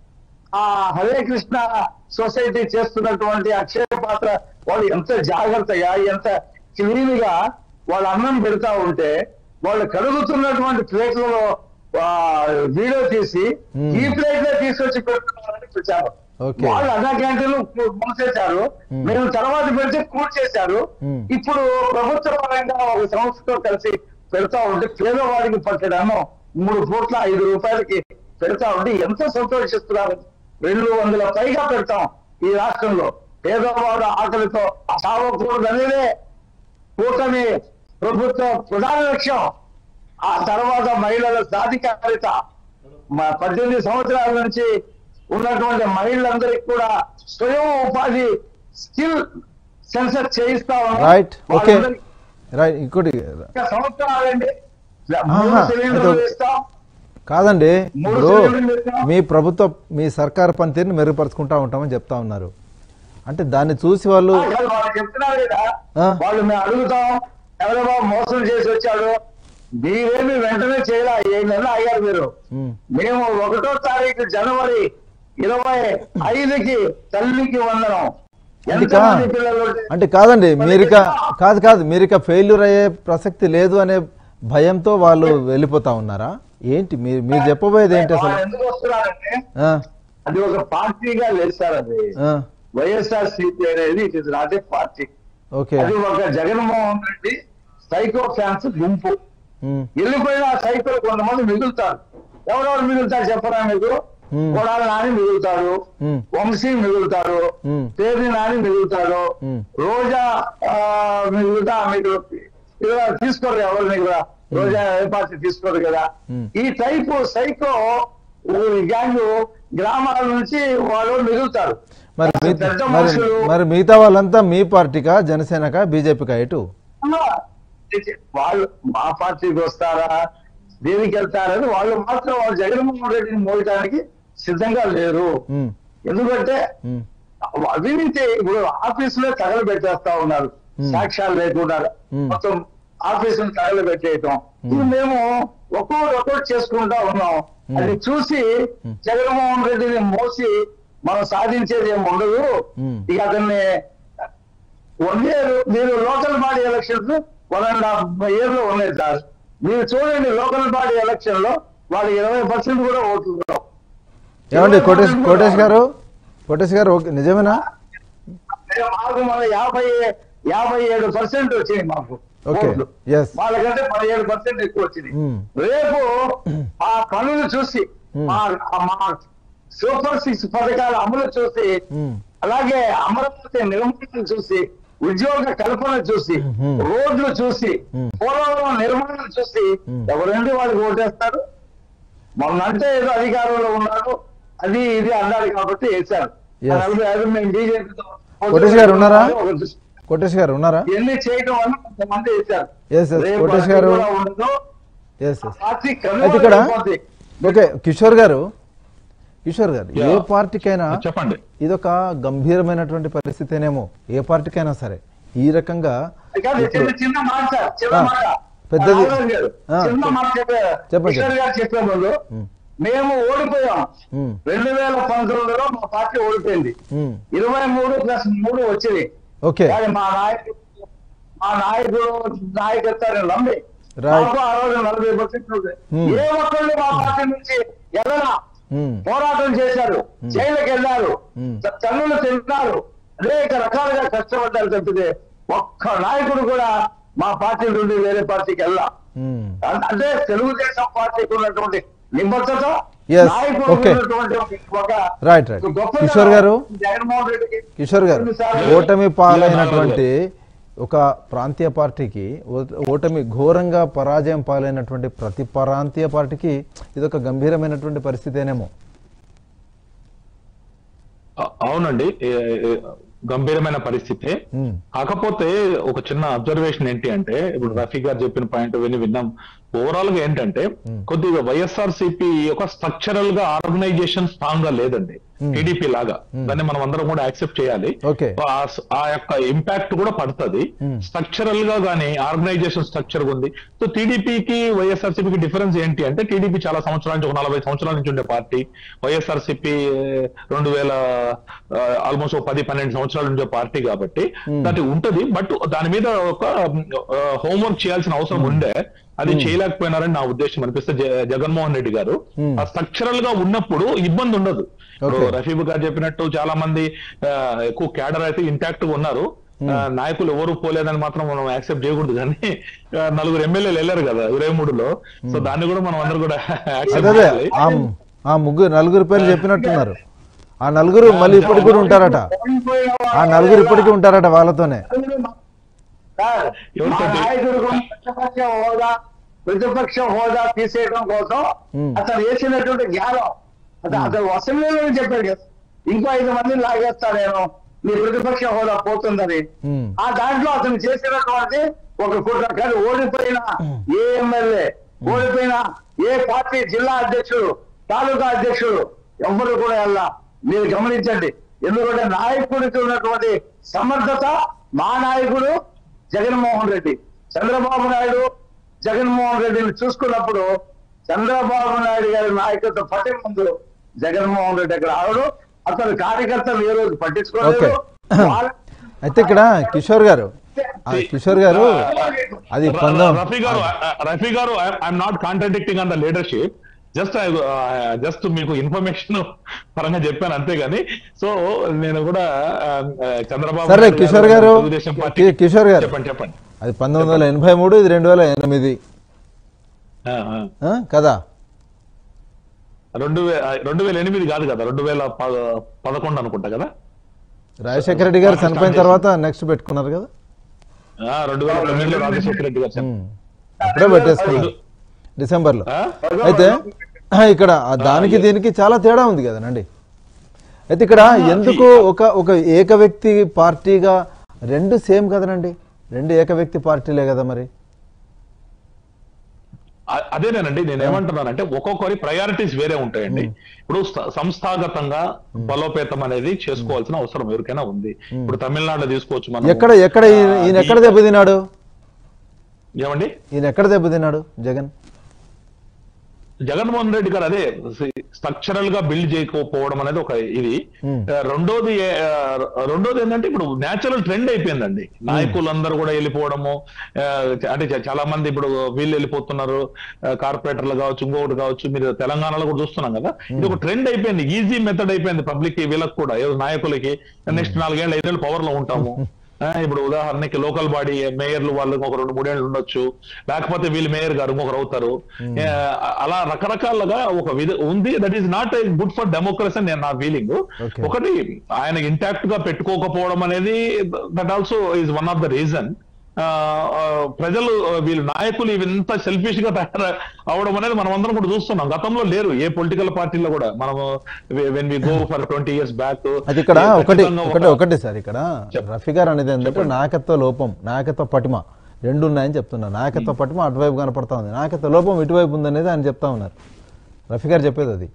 ఆ హరే కృష్ణ సొసైటీ చేస్తున్నటువంటి అక్షయ పాత్ర వాళ్ళు ఎంత జాగ్రత్తగా ఎంత క్లీన్ గా వాళ్ళు అన్నం పెడతా ఉంటే వాళ్ళు కడుగుతున్నటువంటి ప్లేట్లలో ఆ, వీడియో తీసి Hmm. ఈ ప్లేట్ లో తీసుకొచ్చి పెడుతున్నారని ప్రచారం Okay. వాళ్ళు అన్న క్యాంటీన్లు మూసేశారు Hmm. మేము తర్వాత పెడితే కూర్చేశారు Hmm. ఇప్పుడు ప్రభుత్వ పరంగా ఒక సంస్థతో కలిసి పెడతా ఉంటే పేదవాడికి పట్టడము మూడు పూట్ల ఐదు రూపాయలకి పెడతా ఉంటే ఎంత సంతోషిస్తున్నారు రెండు వందల పైగా పెడతాం ఈ రాష్ట్రంలో పేదవాడు ఆకలితో చావకూడదు అనేదే కూటమి ప్రభుత్వ ప్రధాన లక్ష్యం ఆ తర్వాత మహిళల సాధికారిత మా పద్దెనిమిది సంవత్సరాల నుంచి ఉన్నటువంటి మహిళలందరికీ కూడా స్వయం ఉపాధి స్కిల్ సెన్సర్ చేయిస్తా ఉన్నాం రైట్ ఓకే వాళ్ళందరికీ రైట్ ఇంకోటి ఇంకా సంవత్సరాలండి ఆహా, మూడు సిలిండర్లు అయితే- ఇస్తాం కాదండి మూడు ఇప్పుడు సిలిండర్లు ఇస్తాం. మీ ప్రభుత్వ మీ సర్కార్ పనితీరుని మెరుగుపరుచుకుంటా ఉంటామని చెప్తా ఉన్నారు అంటే దాన్ని చూసి వాళ్ళు అసలు వాళ్ళు చెప్తున్నారు కదా ఆ. వాళ్ళు మేము అడుగుతాం ఎవరో మోసం చేసి వచ్చాడు మీరేమి వెంటనే చేయాల ఏడు నెలలు అయ్యారు మీరు ఉమ్, మేము ఒకటో తారీఖు జనవరి ఇరవై ఐదుకి తల్లికి వందనం అంటే ఎంతమంది కా- పిల్లలు ఉంటే అంటే కాదండి మీరిక కాదు కాదు మీరిక ఫెయిల్యూర్ అయ్యే ప్రసక్తి లేదు అనే భయంతో వాళ్ళు వెళ్ళిపోతా ఉన్నారా ఏంటి మీరు మీరు చెప్పబోయేది ఏంటి అసలు వాళ్ళు ఎందుకు వస్తున్నారంటే ఆ, అది ఒక పార్టీగా లేదు సార్ అది ఆ, వైఎస్ఆర్ సిపి అనేది it is not a party okay అది ఒక జగన్మోహన్ రెడ్డి సైకో ఫ్యాన్స్ గుంపు ఉమ్, వెళ్ళిపోయిన ఆ సైకిల్ కొంతమంది మిగులుతారు ఎవరెవరు మిగులుతారు చెప్పరా మీకు Hmm. Kodali Nani మిగులుతాడు Hmm. Vamsi మిగులుతాడు Hmm. పేరు నాని మిగులుతాడు Hmm. రోజా ఆ, మిగులుతా మీకు ఇలా తీసుకోరు ఎవరు మీకు రోజా ఏ పార్టీ తీసుకోరు కదా Hmm. ఈ టైపు సైకో గ్యాంగ్ గ్రామాల నుంచి వాళ్ళు మిగులుతారు మరి పెద్ద మిగతా- మరి మనుషులు మరి మిగతా వాళ్ళంతా మీ పార్టీకా జనసేనకా బీజేపీకా ఎటు అమ్మా, వాళ్ళు మా పార్టీకి వస్తారా దేనికి వెళ్తారని వాళ్ళు మాత్రం వాళ్ళు జగన్మోహన్ రెడ్డిని మోయడానికి సిద్ధంగా లేరు ఉమ్, ఎందుకంటే ఉమ్, అవినీతి ఇప్పుడు ఆఫీసులో తగలబెట్టేస్తా ఉన్నారు Hmm. సాక్ష్యాలు లేకుండా Hmm. మొత్తం ఆఫీసును తగలబెట్టేయటం ఇది మేము ఒక్కొక్కటి ఒక్కొక్కటి చేసుకుంటా ఉన్నాం Hmm. అది చూసి జగన్మోహన్ రెడ్డిని మోసి మనం సాధించేది ఏమి ఉండదు Hmm. ఇక అతన్ని వన్ ఇయర్ మీరు local body elections one and half year లో ఉన్నాయి సార్ మీరు చూడండి లోకల్ బాడీ ఎలక్షన్ లో వాళ్ళు ఇరవై పర్సెంట్ కూడా ఓట్లు రావు. ఏమండి కోటేష్ 20% కోటేష్ గారు కోటేష్ గారు ఓకే నిజమేనా మాకు మన యాభై యాభై ఏడు పర్సెంట్ వచ్చింది మాకు ఓకే ఓట్లు. ఎస్ వాళ్ళకంటే పదిహేడు పర్సెంట్ ఎక్కువ వచ్చింది Hmm. రేపు ఆ పనులు చూసి Hmm. మా మా సూపర్ సిక్స్ పథకాల అమలు చూసి Hmm. అలాగే అమరావతి నిర్మాణం చూసి ఉద్యోగ కల్పన చూసి Hmm. రోడ్లు చూసి Hmm. పోలవరం నిర్మాణం చూసి Hmm. ఎవరండి వాళ్ళకి ఓటేస్తారు మొన్నంటే ఏదో అధికారంలో ఉన్నారు అది ఇది అన్నారు కాబట్టి వేశారు Yes. నలభై ఐదు మేము బీజేపీతో కోటేష్ గారు ఉన్నారా? ఒక దృష్టి. కోటేష్ గారు ఉన్నారా ఇవన్నీ చేయడం వల్ల కొంతమంది వేశారు Yes, yes. రేపు కోటేష్ అది గారు. కూడా ఉండదు ఎస్ ఎస్ పార్టీ అయితే ఇక్కడ కనుగొనకపోతే ఓకే కిషోర్ గారు కిషోర్ గారు ఏ Yeah. పార్టీకైనా చెప్పండి ఇదొక గంభీరమైనటువంటి పరిస్థితేనేమో ఏ పార్టీకైనా సరే ఈ రకంగా కాదు, ఇప్పుడు- చిన్న చిన్న మాట సార్, చిన్న ఆ, మాట పెద్దది. రాఘవన్ గారు, ఆ, చిన్న చెప్ప- మాట చెప్పే చెప్పండి. కిషోర్ గారు చెప్పే ముందు ఉమ్, మేము ఓడిపోయాం ఉమ్, రెండు వేల పంతొమ్మిదిలో మా పార్టీ ఓడిపోయింది ఉమ్, ఇరవై మూడు ప్లస్ మూడు వచ్చింది ఓకే కానీ మా నాయకుడు మా నాయకుడు నాయకత్వాన్ని నమ్మి Right. మాకు ఆ రోజు నలభై పర్సెంట్ ఉంది Hmm. ఏ ఒక్కళ్ళు మా పార్టీ నుంచి ఎదలా ఉమ్, పోరాటం చేశారు జైలుకి వెళ్ళారు Hmm. త- తన్నులు తిన్నారు అనేక రకాలుగా కష్టపడ్డారు తప్పితే ఒక్క నాయకుడు కూడా మా పార్టీ నుండి వేరే పార్టీకి వెళ్ళా ఉమ్. అం- అంటే తెలుగుదేశం పార్టీకి ఉన్నటువంటి నిబద్ధత Yes, నాయకుడికి okay. ఉన్నటువంటి ఒక Right, right. గొప్పదనం కిషోర్ గారు? జగన్మోహన్ రెడ్డికి కిషోర్ గారు కొన్నిసార్లు ఓటమి పాలైనటువంటి ఒక ప్రాంతీయ పార్టీకి ఓ- ఓటమి ఘోరంగా పరాజయం పాలైనటువంటి ప్రతి ప్రాంతీయ పార్టీకి ఇది ఒక గంభీరమైనటువంటి పరిస్థితేనేమో అ- అవునండి ఏ- ఏ- గంభీరమైన పరిస్థితి ఉమ్, కాకపోతే ఒక చిన్న అబ్జర్వేషన్ ఏంటి అంటే ఇప్పుడు రఫీ గారు చెప్పిన పాయింట్ విని విన్నాం ఓవరాల్ గా ఏంటంటే కొద్దిగా వైఎస్ఆర్ సిపి ఒక స్ట్రక్చరల్ గా ఆర్గనైజేషన్ స్ట్రాంగ్ గా లేదండి టీడీపీ లాగా దాన్ని మనం అందరం కూడా యాక్సెప్ట్ చేయాలి Okay. ఆ- ఆ యొక్క ఇంపాక్ట్ కూడా పడుతుంది స్ట్రక్చరల్ గా గానీ ఆర్గనైజేషన్ స్ట్రక్చర్ ఉంది సో టీడీపీకి వైఎస్ఆర్సీపీకి డిఫరెన్స్ ఏంటి అంటే టీడీపీ చాలా సంవత్సరాల నుంచి ఒక నలభై సంవత్సరాల నుంచి ఉండే పార్టీ వైఎస్ఆర్సీపీ రెండు వేల ఆల్మోస్ట్ పది పన్నెండు సంవత్సరాల ఉండే పార్టీ కాబట్టి దాటి ఉంటది బట్ దాని మీద ఒక హోంవర్క్ చేయాల్సిన అవసరం ఉండే అది చేయలేకపోయినారని నా ఉద్దేశం అనిపిస్తే జ- జగన్మోహన్ రెడ్డి గారు ఆ స్ట్రక్చరల్ గా ఉన్నప్పుడు ఇబ్బంది ఉండదు ఇప్పుడు Okay. రఫీబ్ గారు చెప్పినట్టు చాలా మంది ఆ, ఎక్కువ క్యాడర్ అయితే ఇంటాక్ట్ గా ఉన్నారు ఆ, నాయకులు ఎవరు పోలేదని మాత్రం మనం యాక్సెప్ట్ చేయకూడదు కానీ ఆ, నలుగురు ఎమ్మెల్యేలు వెళ్ళారు కదా ఇరవై మూడులో సో దాన్ని కూడా మనం అందరూ కూడా యాక్సెప్ట్ అదే అదే చేయాలి ఆ ఆ ముగ్గురు నలుగురు పేర్లు చెప్పినట్టున్నారు ఆ నలుగురు మళ్ళీ ఇప్పటికి కూడా ఉంటారట ఆ నలుగురు ఇప్పటికీ ఉంటారట వాళ్ళతోనే సార్, ఎవరు మా చెప్పి- నాయకుడు కూడా ప్రతిపక్ష హోదా ప్రతిపక్ష హోదా తీసేయడం కోసం Hmm. అతను వేసినటువంటి జ్ఞానం అతను అతను అసెంబ్లీలో చెప్పాడు కదా ఇంకో ఐదు మందిని లాగేస్తా నేను నీ ప్రతిపక్ష హోదా పోతుందని ఉమ్, ఆ దాంట్లో అతను చేసినటువంటి ఒక కుట్ర కానీ ఓడిపోయిన ఏ ఎమ్మెల్యే ఓడిపోయిన ఏ పార్టీ జిల్లా అధ్యక్షుడు తాలూకా అధ్యక్షుడు ఎవరు కూడా వెళ్ళా మీరు గమనించండి ఎందుకంటే నాయకుడికి ఉన్నటువంటి సమర్థత మా నాయకుడు జగన్మోహన్ రెడ్డి చంద్రబాబు నాయుడు జగన్మోహన్ రెడ్డిని చూసుకున్నప్పుడు చంద్రబాబు నాయుడు గారి నాయకత్వ పట్టి ముందు జగన్మోహన్ రెడ్డి అక్కడ ఆవిడ అతను కార్యకర్తలు ఏ రోజు పట్టించుకోలేదు Okay. వాళ్ళ- అయితే ఇక్కడ కిషోర్ గారు ఆ కిషోర్ గారు అది ర- పందం ర- రఫీ గారు రఫీ గారు I'm not contradicting on the leadership just just మీకు ఇన్ఫర్మేషన్ పరంగా చెప్పాను అంతేగాని సో నేను కూడా ఆ, ఆ, చంద్రబాబు సరే నాయుడు కిషోర్ గారు తెలుగుదేశం పార్టీ కి- కిషోర్ గారు చెప్పండి చెప్పండి అది పంతొమ్మిది వందల ఎనభై మూడు ఇది రెండు వేల ఎనిమిది ఆ, ఆ. ఆ, కదా రెండు వే రెండు వేల ఎనిమిది కాదు కదా రెండు వేల ప- పదకొండు అనుకుంటా కదా రాజశేఖర రెడ్డి గారు చనిపోయిన తర్వాత నెక్స్ట్ పెట్టుకున్నారు కదా ఆ, రెండు వేల తొమ్మిదిలో రాజశేఖర రెడ్డి గారు చెప్పారు. ఉమ్, అప్పుడే పెట్టేసుకున్నారు డిసెంబర్లో ఆ? అయితే ఆ, ఇక్కడ ఆ దానికి దీనికి చాలా తేడా ఉంది కదనండి అయితే ఇక్కడ ఎందుకు ఒక ఒక ఏక వ్యక్తి పార్టీగా రెండు సేమ్ కదనండి రెండు ఏక వ్యక్తి పార్టీలే కదా మరి అ- అదేనేనండి నేను ఏమంటున్నానంటే ఒక్కొక్కరి ప్రయారిటీస్ వేరే ఉంటాయండి ఇప్పుడు స- సంస్థాగతంగా బలోపేతం అనేది చేసుకోవాల్సిన అవసరం ఎవరికైనా ఉంది ఇప్పుడు తమిళనాడులో తీసుకోవచ్చు మనం ఎక్కడ ఎక్కడ ఈయన ఈయన ఎక్కడ దెబ్బతిన్నాడు ఏమండి ఈయన ఎక్కడ దెబ్బతిన్నాడు జగన్ జగన్మోహన్ రెడ్డి గారు అదే స్ట్రక్చరల్ గా బిల్డ్ చేయకపోవడం అనేది ఒక ఇది Hmm. ఆ, రెండోది ఏ- ఆ, రెండోది ఏంటంటే ఇప్పుడు నేచురల్ ట్రెండ్ అయిపోయిందండి నాయకులందరూ కూడా వెళ్ళిపోవడము ఆ, అంటే చ- చాలా మంది ఇప్పుడు వీళ్ళు వెళ్ళిపోతున్నారు ఆ, కార్పొరేటర్లు కావచ్చు ఇంకొకటి కావచ్చు మీరు తెలంగాణలో కూడా చూస్తున్నాం కదా ఇది ఒక ట్రెండ్ అయిపోయింది ఈజీ మెథడ్ అయిపోయింది పబ్లిక్ కి వీళ్ళకి కూడా ఏదో నాయకులకి నెక్స్ట్ నాలుగేళ్ళు ఐదేళ్ళు పవర్ లో ఉంటాము ఆ, ఇప్పుడు ఉదాహరణకి లోకల్ బాడీ మేయర్లు వాళ్ళు ఒక రెండు మూడేళ్ళు ఉండొచ్చు లేకపోతే వీళ్ళు మేయర్ గారు ఇంకొకరు అవుతారు ఆ, అలా రకరకాలుగా ఒక విధ ఉంది that is not good for democracy నేను నా ఫీలింగ్ Okay. ఒకటి ఆయన ఇంటాక్ట్ గా పెట్టుకోకపోవడం అనేది that also is one of the reason ప్రజలు ఆ, వీళ్ళు నాయకులు ఇంత సెల్ఫిష్ గా తయారు అవడం అనేది మనం అందరం కూడా చూస్తున్నాం గతంలో లేరు ఏ పొలిటికల్ పార్టీలో కూడా మనము when we go for twenty years back అది ఇక్కడ ఒకటి ఒకటి ఒకటి సార్ ఇక్కడ రఫీ గారు అనేది ఏంటంటే నాయకత్వ లోపం నాయకత్వ పటిమ రెండు ఉన్నాయని చెప్తున్నారు నాయకత్వ పటిమ అటువైపు కనపడతా ఉంది నాయకత్వ లోపం ఇటువైపు ఉందనేది ఆయన చెప్తా ఉన్నారు రఫీ గారు చెప్పేది అది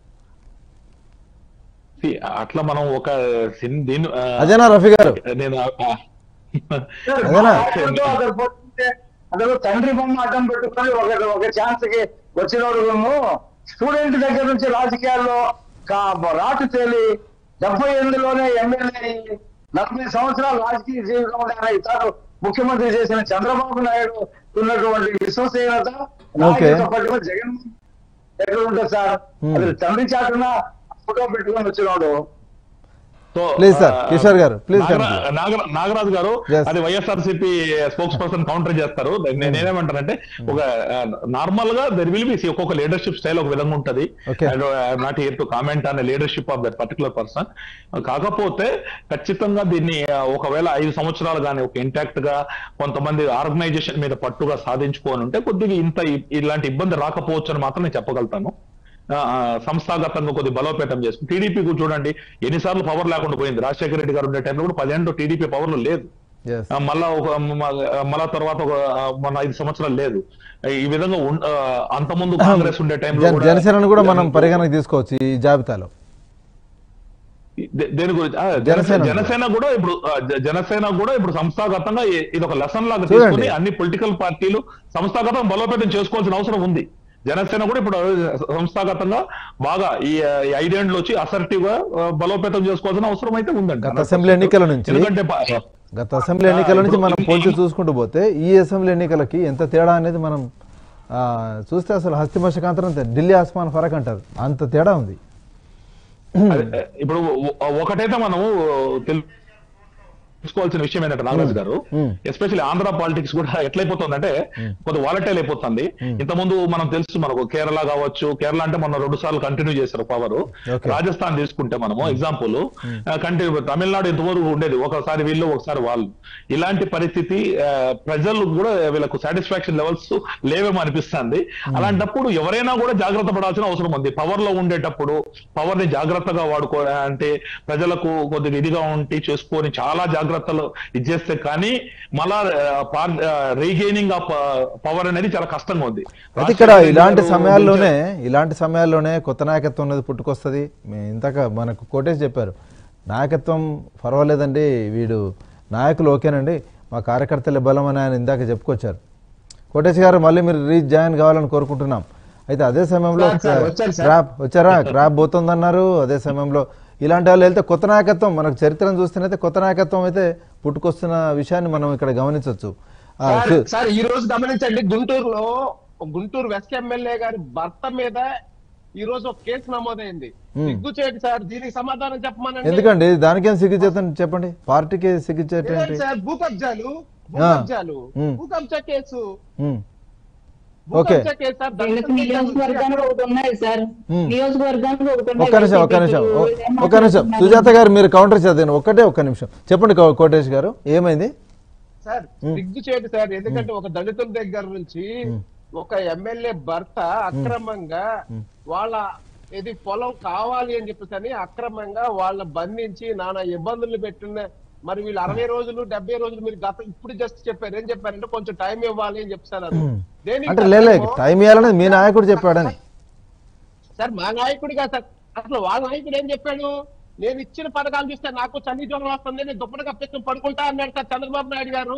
అట్లా మనం ఒక సిన్- దీని ఆ, అదేనా రఫీ గారు నేను ఆ- ఆ- అదేనా? నాయకుడితో అతను పోతుంటే అతను తండ్రి బొమ్మ అడ్డం పెట్టుకొని ఒక ఒక ఛాన్స్ కి వచ్చినోడు స్టూడెంట్ దగ్గర నుంచి రాజకీయాల్లో కా- రాటు తేలి డెబ్బై ఎనిమిదిలోనే ఎమ్మెల్యే అయ్యి నలభై సంవత్సరాలు రాజకీయ జీవితంలో ఆయన ఇతరు ముఖ్యమంత్రి చేసిన చంద్రబాబు నాయుడు ఉన్నటువంటి విశ్వసనీయత నాయకత్వ పట్ల జగన్ ఎక్కడ ఉంటుంది సార్ Hmm. అది తండ్రి చాటున ఫోటో పెట్టుకొని వచ్చినాడు సో Please, sir. ఆ, కిషోర్ గారు, please నాగరా- continue. నాగరా- నాగరాజు గారు Yes. అది వైఎస్ఆర్సీపీ స్పోక్స్ పర్సన్ కౌంటర్ చేస్తారు నేను నేనేమంటానంటే ఒక నార్మల్ గా దర్ విల్ బి ఒక్కొక్క లీడర్షిప్ స్టైల్ ఒక విధంగా ఉంటది Okay. Not here to comment అనే leadership of that particular person కాకపోతే ఖచ్చితంగా దీన్ని ఆ, ఒకవేళ ఐదు సంవత్సరాలు కానీ ఒక ఇంటాక్ట్ గా కొంతమంది ఆర్గనైజేషన్ మీద పట్టుగా సాధించుకొని ఉంటే కొద్దిగా ఇంత ఇ- ఇలాంటి ఇబ్బంది రాకపోవచ్చు అని మాత్రం నేను చెప్పగలుగుతాను ఆ, ఆ, సంస్థాగతంగా కొద్ది బలోపేతం చేసుకుని టీడీపీ చూడండి ఎన్నిసార్లు పవర్ లేకుండా పోయింది రాజశేఖర రెడ్డి గారు ఉండే టైంలో కూడా పదేళ్ళు టీడీపీ పవర్ లో లేదు ఎస్ ఆ, మళ్ళా ఒక మ- మళ్ళా తర్వాత ఒక ఆ, మన ఐదు సంవత్సరాలు లేదు ఈ విధంగా ఉన్- ఆ, అంతకుముందు కాంగ్రెస్ ఉండే టైంలో జన- కూడా- జనసేనను కూడా మనం పరిగణనకు తీసుకోవచ్చు ఈ జాబితాలో దే- దేని గురించి ఆ, జనసేన జనసేన జనసేన కూడా ఇప్పుడు ఆ, జ- జనసేన కూడా ఇప్పుడు సంస్థాగతంగా ఇ- ఇది ఒక లెసన్ లాగా చూడండి. తీసుకుని అన్ని పొలిటికల్ పార్టీలు సంస్థాగతం బలోపేతం చేసుకోవాల్సిన అవసరం ఉంది జనసేన కూడా ఇప్పుడు సంస్థాగతంగా బాగా ఈ ఆ, ఈ ఐదేండ్లు వచ్చి అసర్టివ్ గా ఆ, బలోపేతం చేసుకోవాల్సిన అవసరం అయితే ఉందండి గత అసెంబ్లీ ఎన్నికల నుంచి ఎందుకంటే ప- గత అసెంబ్లీ ఎన్నికల నుంచి మనం ఇప్పుడు- పోల్చి చూసుకుంటూ పోతే ఈ అసెంబ్లీ ఎన్నికలకి ఎంత తేడా అనేది మనం ఆ, చూస్తే అసలు హస్తిమశకాంతరం అంతే ఢిల్లీ ఆస్మాన్ ఫరక్ అంటారు అంత తేడా ఉంది అదే, ఇప్పుడు ఒ- ఒకటైతే మనము తెలుసుకోవాల్సిన విషయం ఏంటంటే నాగరాజు గారు Hmm. ఎస్పెషల్లీ ఆంధ్ర పాలిటిక్స్ కూడా ఎట్లయిపోతుందంటే కొంత వాలటైల్ అయిపోతుంది ఇంతకుముందు మనం తెలుసు మనకు కేరళ కావచ్చు కేరళ అంటే మనం రెండు సార్లు కంటిన్యూ చేశారు పవర్ Okay. రాజస్థాన్ తీసుకుంటే మనము ఎగ్జాంపుల్ కంటిన్యూ తమిళనాడు ఇంతవరకు ఉండేది ఒకసారి వీళ్ళు ఒకసారి వాళ్ళు ఇలాంటి పరిస్థితి ఆ, ప్రజలు కూడా వీళ్ళకు సాటిస్ఫాక్షన్ లెవెల్స్ లేవేమో అనిపిస్తుంది అలాంటప్పుడు ఎవరైనా కూడా జాగ్రత్త పడాల్సిన అవసరం ఉంది పవర్ లో ఉండేటప్పుడు పవర్ ని జాగ్రత్తగా వాడుకో అంటే ప్రజలకు కొద్దిగా ఇదిగా ఉండి చేసుకొని చాలా జాగ్రత్తలు ఇచ్చేస్తే కానీ మళ్ళా రీగెయినింగ్ ఆఫ్ పవర్ అనేది చాలా కష్టంగా ఉంది అయితే ఇక్కడ రాజశేఖర రెడ్డి ఇలాంటి గారు సమయాల్లోనే ఇలాంటి సమయాల్లోనే కొత్త నాయకత్వం అనేది పుట్టుకొస్తుంది మేము ఇంతక మనకు కోటేష్ చెప్పారు నాయకత్వం పర్వాలేదండి వీడు నాయకులు ఓకేనండి మా కార్యకర్తల బలం అని ఆయన ఇందాక చెప్పుకొచ్చారు కోటేష్ గారు మళ్ళీ మీరు రీచ్ జాయిన్ కావాలని కోరుకుంటున్నాం అయితే అదే సమయంలో సార్, సార్, వచ్చాను సార్. క్రాప్ వచ్చారా క్రాప్ పోతుందన్నారు అదే సమయంలో ఇలాంటి వాళ్ళు వెళ్తే కొత్త నాయకత్వం మనకు చరిత్రను చూస్తేనైతే కొత్త నాయకత్వం అయితే పుట్టుకొస్తున్న విషయాన్ని మనం ఇక్కడ గమనించవచ్చు ఆ, సార్, సు- సార్ ఈ రోజు గమనించండి గుంటూరులో ఒక గుంటూరు వెస్ట్ ఎమ్మెల్యే గారి భర్త మీద ఈ రోజు ఒక కేసు నమోదైంది Hmm. సిగ్గుచేటి సార్ దీనికి సమాధానం చెప్పమనండి ఎందుకండి దానికేం సిగ్గుచేతం చెప్పండి పార్టీకి సిగ్గుచేటండి లేదండి సార్ భూ కబ్జాలు భూ ఆ. కబ్జాలు Hmm. భూ కబ్జా కేసు ఉమ్. భూ ఓకే. కబ్జా కేసు సార్ వీళ్ళకి నియోజకవర్గానికి ఒకటి ఉన్నాయి సార్ Hmm. నియోజకవర్గానికి ఒకటి ఉన్నాయి ఒక్క నిమిషం ఒక్క నిమిషం ఇప్పుడు ఒ- ఏం ఒక్క నిమిషం మాట్లాడుతున్నారు? సుజాత గారు మీరు కౌంటర్ చదివాను ఒక్కటే ఒక్క నిమిషం చెప్పండి కో- కోటేష్ గారు ఏమైంది సార్ సిగ్గుచేటి సార్ ఎందుకంటే ఒక దళితుల దగ్గర నుంచి ఒక ఎమ్మెల్యే భర్త అక్రమంగా వాళ్ళ ఇది పొలం కావాలి అని చెప్పేసి అని అక్రమంగా వాళ్ళ బంధించి నానా ఇబ్బందులు పెట్టిన మరి వీళ్ళు అరవై రోజులు డెబ్బై రోజులు మీరు గత ఇప్పుడు జస్ట్ చెప్పారు ఏం చెప్పారంటే కొంచెం టైం ఇవ్వాలి అని చెప్తున్నారు దేనికి అంటే లేలే కారణమో- టైం ఇవ్వాలని మీ నాయకుడు చెప్పాడని సార్ మా నాయకుడిగా సార్ అసలు వాళ్ళ నాయకుడు ఏం చెప్పాడు నేను ఇచ్చిన పథకాలు చూస్తే నాకు చలి జ్వరం వస్తుంది నేను దుప్పటి కప్పించుకుని పడుకుంటా అన్నాడు సార్ చంద్రబాబు నాయుడు గారు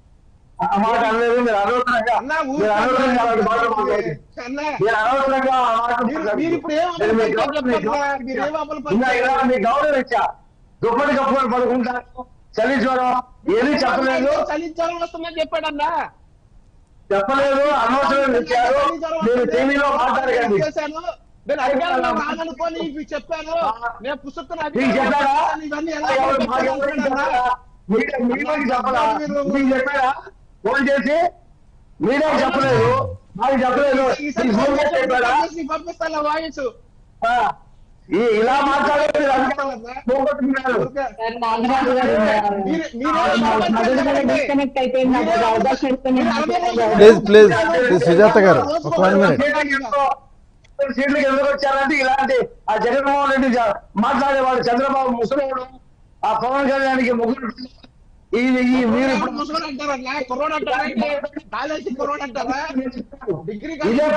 ఆ మాట అనలేదు మీరు అనవసరంగా అన్నా మీరు అనవసరంగా అలాంటి మాటలు మాట్లాడారు. అన్నా, మీరు అనవసరంగా ఆ మాట మీరు- మాట్లాడారు. మీరు ఇప్పుడు ఏం నేను మీ అమలు గౌరవం- మీ పరుస్తారు? గౌరవం- మీరు ఏం అమలు ఇంకా పరుస్తారు? ఇలా మీ గౌరవం ఇచ్చా దుప్పటి కప్పుకొని పడుకుంటారు చలి జ్వరం ఏది చెప్పలేదు చలి జ్వరం వస్తుందని చెప్పాడన్నా చెప్పలేదు అనవసరం ఇచ్చారు చలి జ్వరం మీరు వస్తుంది. టీవీలో మాట్లాడకండి చేశాను. నేను అధికారంలో రాననుకొని మీకు చెప్పాను నేను పుస్తకం మీకు చెప్పారా ఇవన్నీ ఎలా ఎవరు చెప్పాను మాకు ఎవరికి చెప్పాడన్నా? చెప్పారా? మీరే- మీరేకి చెప్పరా మీకు చెప్పారా ఫోన్ చేసి మీరే చెప్పలేదు మాకు చెప్పలేదు ఈసారి మీకు ఫోన్ చేసి చెప్పారా పంపిస్తాను, పంపిస్తాను వాయిస్ ఆ, ఈ- ఇలా మాట్లాడే మీరు అధికారం పోగొట్టుకున్నారు సార్ నాగరాజు గారు మీరు- మీరే మొదలుగా డిస్కనెక్ట్ అయిపోయింది నాకు ఒక అవకాశం ఇస్తే నేను మాట్లాడగలను. ప్లీజ్ ప్లీజ్ ప్లీజ్ సుజాత గారు ఒక వన్ మినిట్ సీట్లకు ఎందుకు వచ్చారంటే ఇలాంటి ఆ జగన్మోహన్ రెడ్డి జ- మాట్లాడేవాడు చంద్రబాబు ముసలోడు ఆ పవన్ కళ్యాణ్కి ముగ్గురు ఈ ఈ మీరు ఇప్పుడు ముసలోడు అంటారా కుర్రోడు అంటారా కాలేజీ కుర్రోడు అంటారా డిగ్రీ ఇదే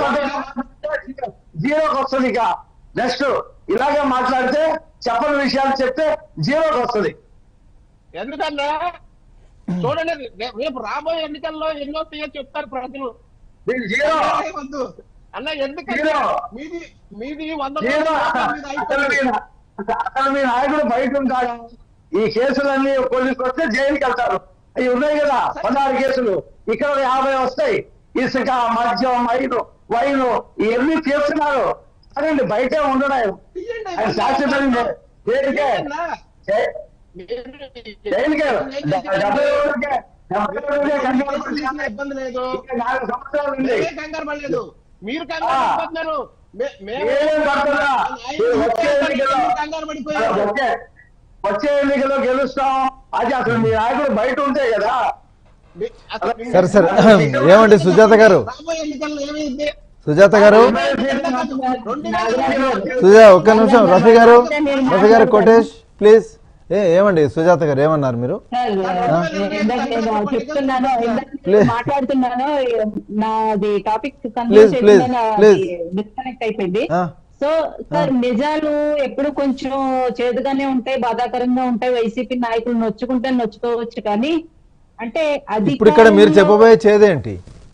జీరోకి వస్తుంది ఇక నెక్స్ట్ ఇలాగే మాట్లాడితే చెప్పని విషయాలు చెప్తే జీరోకి వస్తుంది ఎందుకన్నా చూడండి రే- రేపు రాబోయే ఎన్నికల్లో ఎన్నో తీయ చెప్తారు ప్రజలు మీరు జీరో వద్దు అన్న ఎందుకంటే జీరో. మీది మీది వంద జీరో మంది మీద అసలు అయిపోయింది. మీ అసలు మీ నాయకుడు బయట ఉంటాడు ఈ కేసులన్నీ పోలీసులు వస్తే జైలుకి వెళ్తారు అవి ఉన్నాయి కదా పదహారు కేసులు ఇక్కడ ఒక యాభై వస్తాయి ఇసుక మద్యం మైలు వైన్ ఇవన్నీ చేస్తున్నారు అదండి బయటే ఉండడం ఆయన శాశ్వతంగా దేనికే చే- దేనికే డెబ్బై రోజులకే డెబ్బై రోజులకే కంట్రోల్ చేయాలి. ఇబ్బంది లేదు ఇంకా నాలుగు సంవత్సరాలు ఉంది మేమే కంగారు పడలేదు మీరు కంగారు ఆ. పడుతున్నారు మే- మేము ఏం పడుతుందా? ఆయన వచ్చే ఎన్నికల్లో కంగారు పడిపోయారు వచ్చే వచ్చే ఎన్నికల్లో గెలుస్తాం అది అసలు మీ నాయకుడు బయట ఉంటే కదా మీ- అసలు మీ- సరే సరే ఏమండి సుజాత గారు రాబోయే ఎన్నికల్లో ఏమైంది సుజాత గారు రెండు నెలలు సుజా ఒక్క నిమిషం రఫీ గారు రఫీ గారు కోటేష్ ప్లీజ్ ఏ ఏమండి సుజాత గారు ఏమన్నారు మీరు సార్, ఇందాక నేను చెప్తున్నాను ఇందాక నేను Please. మాట్లాడుతున్నాను నాది topic Please, please, please. Disconnect అయిపోయింది ఆ, సో సార్ నిజాలు ఎప్పుడు కొంచెం చేదుగానే ఉంటాయి బాధాకరంగా ఉంటాయి వైసీపీ నాయకులు నొచ్చుకుంటే నొచ్చుకోవచ్చు కానీ అంటే అది ఇప్పుడు ఇక్కడ మీరు చెప్పబోయే చేదేంటి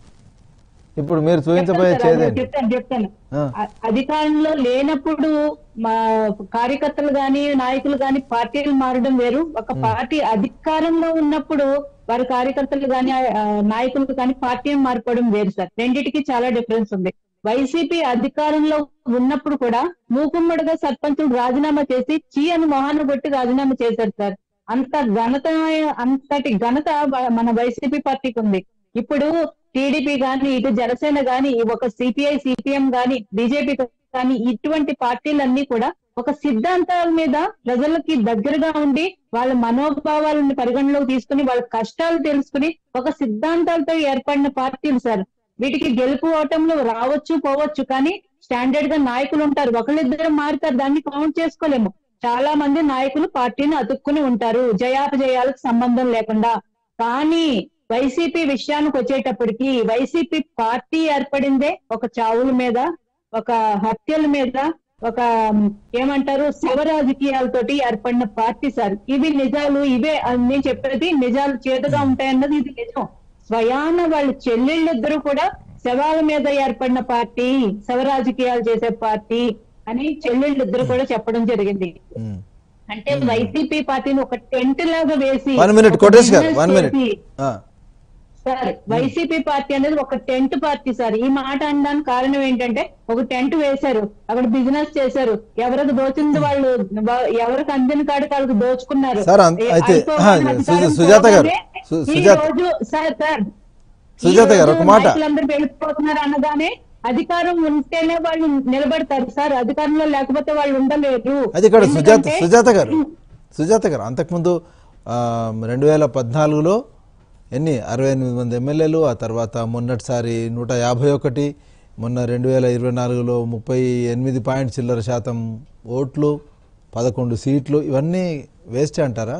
ఇప్పుడు మీరు చూపించబోయే చేదేంటి చెప్తాను చెప్తాను ఆ. అ- అధికారంలో లేనప్పుడు మా కార్యకర్తలు గాని నాయకులు గాని పార్టీలు మారడం వేరు ఒక పార్టీ అధికారంలో ఉన్నప్పుడు వారి కార్యకర్తలు గాని ఆ, నాయకులు గాని పార్టీని మారిపోవడం వేరు సార్ రెండిటికి చాలా డిఫరెన్స్ ఉంది వైసీపీ అధికారంలో ఉన్నప్పుడు కూడా మూకుమ్మడిగా సర్పంచులు రాజీనామా చేసి చీ అని మొహాన్ని కొట్టి రాజీనామా చేశారు సార్ అంత ఘనత అంతటి ఘనత వ- మన వైసీపీ పార్టీకి ఉంది ఇప్పుడు టీడీపీ గాని ఇటు జనసేన గాని ఒక సిపిఐ సిపిఎం గాని బీజేపీ కానీ ఇటువంటి పార్టీలన్నీ కూడా ఒక సిద్ధాంతాల మీద ప్రజలకి దగ్గరగా ఉండి వాళ్ళ మనోభావాలను పరిగణలోకి తీసుకుని వాళ్ళ కష్టాలు తెలుసుకుని ఒక సిద్ధాంతాలతో ఏర్పడిన పార్టీలు సార్ వీటికి గెలుపు ఓటంలో రావచ్చు పోవచ్చు కానీ స్టాండర్డ్ గా నాయకులు ఉంటారు ఒకళ్ళిద్దరు మారుతారు దాన్ని కౌంట్ చేసుకోలేము చాలా మంది నాయకులు పార్టీని అతుక్కుని ఉంటారు జయాపజయాలకు సంబంధం లేకుండా కానీ వైసీపీ విషయానికి వచ్చేటప్పటికి వైసీపీ పార్టీ ఏర్పడిందే ఒక చావుల మీద ఒక హత్యల మీద ఒక ఉమ్, ఏమంటారు శవ రాజకీయాలతోటి ఏర్పడిన పార్టీ సార్ ఇవి నిజాలు ఇవే అని నేను చెప్పేది నిజాలు చేదుగా ఉంటాయన్నది ఇది నిజం స్వయాన వాళ్ళ చెల్లెళ్ళిద్దరూ కూడా శవాల మీద ఏర్పడిన పార్టీ శవ రాజకీయాలు చేసే పార్టీ అని చెల్లెళ్ళిద్దరూ కూడా చెప్పడం జరిగింది ఉమ్. అంటే వైసీపీ పార్టీని ఒక టెంట్ లాగా వేసి వన్ మినిట్ ఒక కోటేష్ గారు business వన్ మినిట్ చేసి, ఆ, సార్ వైసీపీ పార్టీ అనేది ఒక టెంట్ పార్టీ సార్ ఈ మాట అనడానికి కారణం ఏంటంటే ఒక టెంట్ వేశారు అక్కడ బిజినెస్ చేశారు ఎవరికి దోచింది వాళ్ళు వా- ఎవరికి అందిన కాడికి వాళ్ళకి దోచుకున్నారు సార్, అంత- ఏ- అయితే, అయిపోగానే ఆ, అధికారం సు- సుజాత గారు, పోగానే సు- ఈ సుజాత. రోజు సార్ సార్ సుజాత ఈ గారు, రోజు ఒక మాట. నాయకులందరూ వెళ్ళిపోతున్నారు అనగానే అధికారం ఉంటేనే వాళ్ళు నిలబడతారు సార్ అధికారంలో లేకపోతే వాళ్ళు ఉండలేరు అది ఇక్కడ సుజాత ఎందుకంటే- సుజాత గారు సుజాత గారు అంతకుముందు ఆ, రెండు వేల పద్నాలుగులో ఎన్ని అరవై ఎనిమిది మంది ఎమ్మెల్యేలు ఆ తర్వాత మొన్నటిసారి నూట యాభై ఒకటి మొన్న రెండు వేల ఇరవై నాలుగులో ముప్పై ఎనిమిది పాయింట్ చిల్లర శాతం ఓట్లు పదకొండు సీట్లు ఇవన్నీ వేస్ట్ అంటారా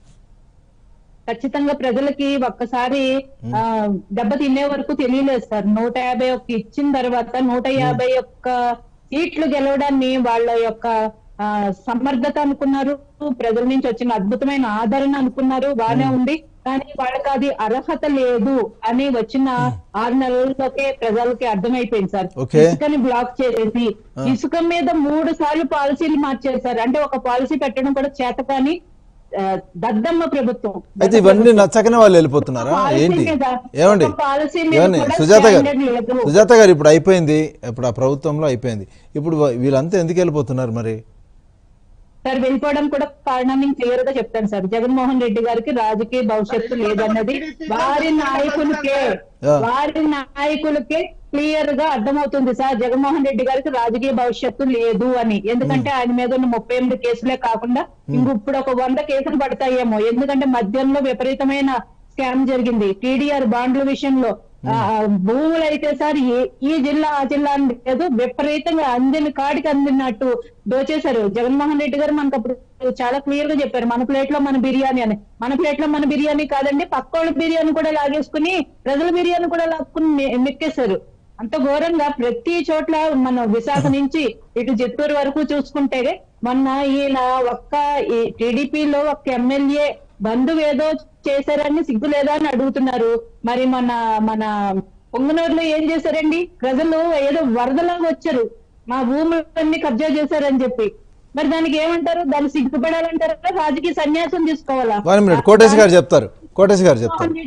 ఖచ్చితంగా ప్రజలకి ఒక్కసారి ఆ, దెబ్బ తినే వరకు తెలియలేదు సార్ నూట యాభై ఒక్క ఇచ్చిన తర్వాత నూట యాభై ఒక్క సీట్లు గెలవడాన్ని వాళ్ళ యొక్క ఆ, సమర్థత అనుకున్నారు ప్రజల నుంచి వచ్చిన అద్భుతమైన ఆదరణ అనుకున్నారు బాగానే ఉంది కానీ వాళ్ళకి అది అర్హత లేదు అని వచ్చిన ఆరు నెలల్లోకే ప్రజలకి అర్థమైపోయింది సార్ Okay. ఇసుకని బ్లాక్ చేసేసి ఇసుక మీద మూడు సార్లు పాలసీలు మార్చారు సార్ అంటే ఒక పాలసీ పెట్టడం కూడా చేత కానీ ఆ, దద్దమ్మ ప్రభుత్వం అయితే ఇవన్నీ నచ్చకనే వాళ్ళు వెళ్ళిపోతున్నారా పాలసీ ఏంటి మీద, ఏమండి ఒక పాలసీ మీద ఏమండి కూడా సుజాత గారు స్టాండర్డ్ లేదు. సుజాత గారు ఇప్పుడు అయిపోయింది ఇప్పుడు ఆ ప్రభుత్వంలో అయిపోయింది ఇప్పుడు వా- వీళ్ళంతా ఎందుకు వెళ్ళిపోతున్నారు మరి సార్ వెళ్ళిపోవడం కూడా కారణం నేను క్లియర్ గా చెప్తాను సార్ జగన్మోహన్ రెడ్డి గారికి రాజకీయ భవిష్యత్తు లేదన్నది వారి నాయకులకే Yeah. వారి నాయకులకే క్లియర్ గా అర్థమవుతుంది సార్ జగన్మోహన్ రెడ్డి గారికి రాజకీయ భవిష్యత్తు లేదు అని ఎందుకంటే ఆయన మీద ఉన్న ముప్పై ఎనిమిది కేసులే కాకుండా ఇంక ఇప్పుడు ఒక వంద కేసులు పడతాయేమో ఎందుకంటే మద్యంలో విపరీతమైన స్కామ్ జరిగింది టీడీఆర్ బాండ్ల విషయంలో ఆ, భూములు అయితే సార్ ఈ- ఈ జిల్లా ఆ జిల్లా అని లేదు విపరీతంగా అందిన కాడికి అందినట్టు దోచేశారు జగన్మోహన్ రెడ్డి గారు మనకు అప్పుడు చాలా క్లియర్ గా చెప్పారు మన ప్లేట్ లో మన బిర్యానీ అని మన ప్లేట్ లో మన బిర్యానీ కాదండి పక్క వాళ్ళ బిర్యానీ కూడా లాగేసుకుని ప్రజల బిర్యానీ కూడా లాక్కుని మె- మెక్కేశారు అంత ఘోరంగా ప్రతి చోట్ల మన విశాఖ నుంచి ఇటు చిత్తూరు వరకు చూసుకుంటే మొన్న ఈయన ఒక్క ఈ టీడీపీలో ఒక్క ఎమ్మెల్యే బంధువు ఏదో చేశారని సిగ్గు లేదా అని అడుగుతున్నారు మరి మన మన పొంగనూరులో ఏం చేశారండి ప్రజలు ఏదో వరదలాగా వచ్చారు మా భూములన్నీ కబ్జా చేశారని చెప్పి మరి దానికి ఏమంటారు దాన్ని సిగ్గుపడాలంటారా రాజకీయ సన్యాసం తీసుకోవాలా వన్ మినిట్ కోటేష్ గారు చెప్తారు కోటేష్ గారు చెప్తారు జగన్మోహన్ రెడ్డి గారు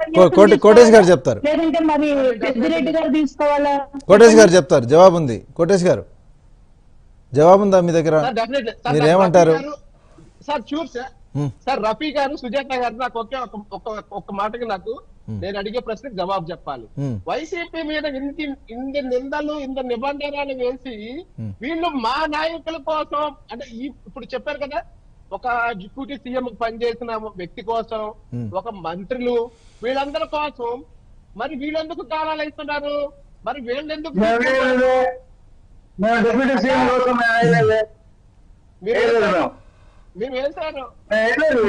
కో- కోట- కోటేష్ గారు చెప్తారు లేదంటే మరి పెద్దిరెడ్డి గారు తీసుకోవాలా కోటేష్ గారు చెప్తారు జవాబు ఉంది కోటేష్ గారు జవాబు ఉందా మీ దగ్గర సార్ డెఫినెట్లీ సార్ మీరు నాకు ఏమంటారు? రఫీ గారు- సార్ చూర్ సార్ హ్మ్. సార్ రఫీ గారు సుజాత గారు నాకు ఒకే ఒక ఒక- ఒక మాటకి నాకు నేను అడిగే ప్రశ్నకు జవాబు చెప్పాలి హ్మ్. వైసీపీ మీద ఇంటి ఇన్ని నిందలు ఇంత నిబంధనలు వేసి హ్మ్. వీళ్ళు మా నాయకుల కోసం అంటే ఈ ఇప్పుడు చెప్పారు కదా ఒక డిప్యూటీ సీఎం పనిచేసిన వ్యక్తి కోసం హ్మ్. ఒక మంత్రులు వీళ్ళందరి కోసం మరి వీళ్ళెందుకు కాలాలు ఇస్తున్నారు మరి వీళ్ళెందుకు మేము వేయలేదు. మేము డిప్యూటీ సీఎం కోసం మేము వేయలేదు. మీరు వేయలేదు మేము. మీరు వేశారు మేము వేయలేదు.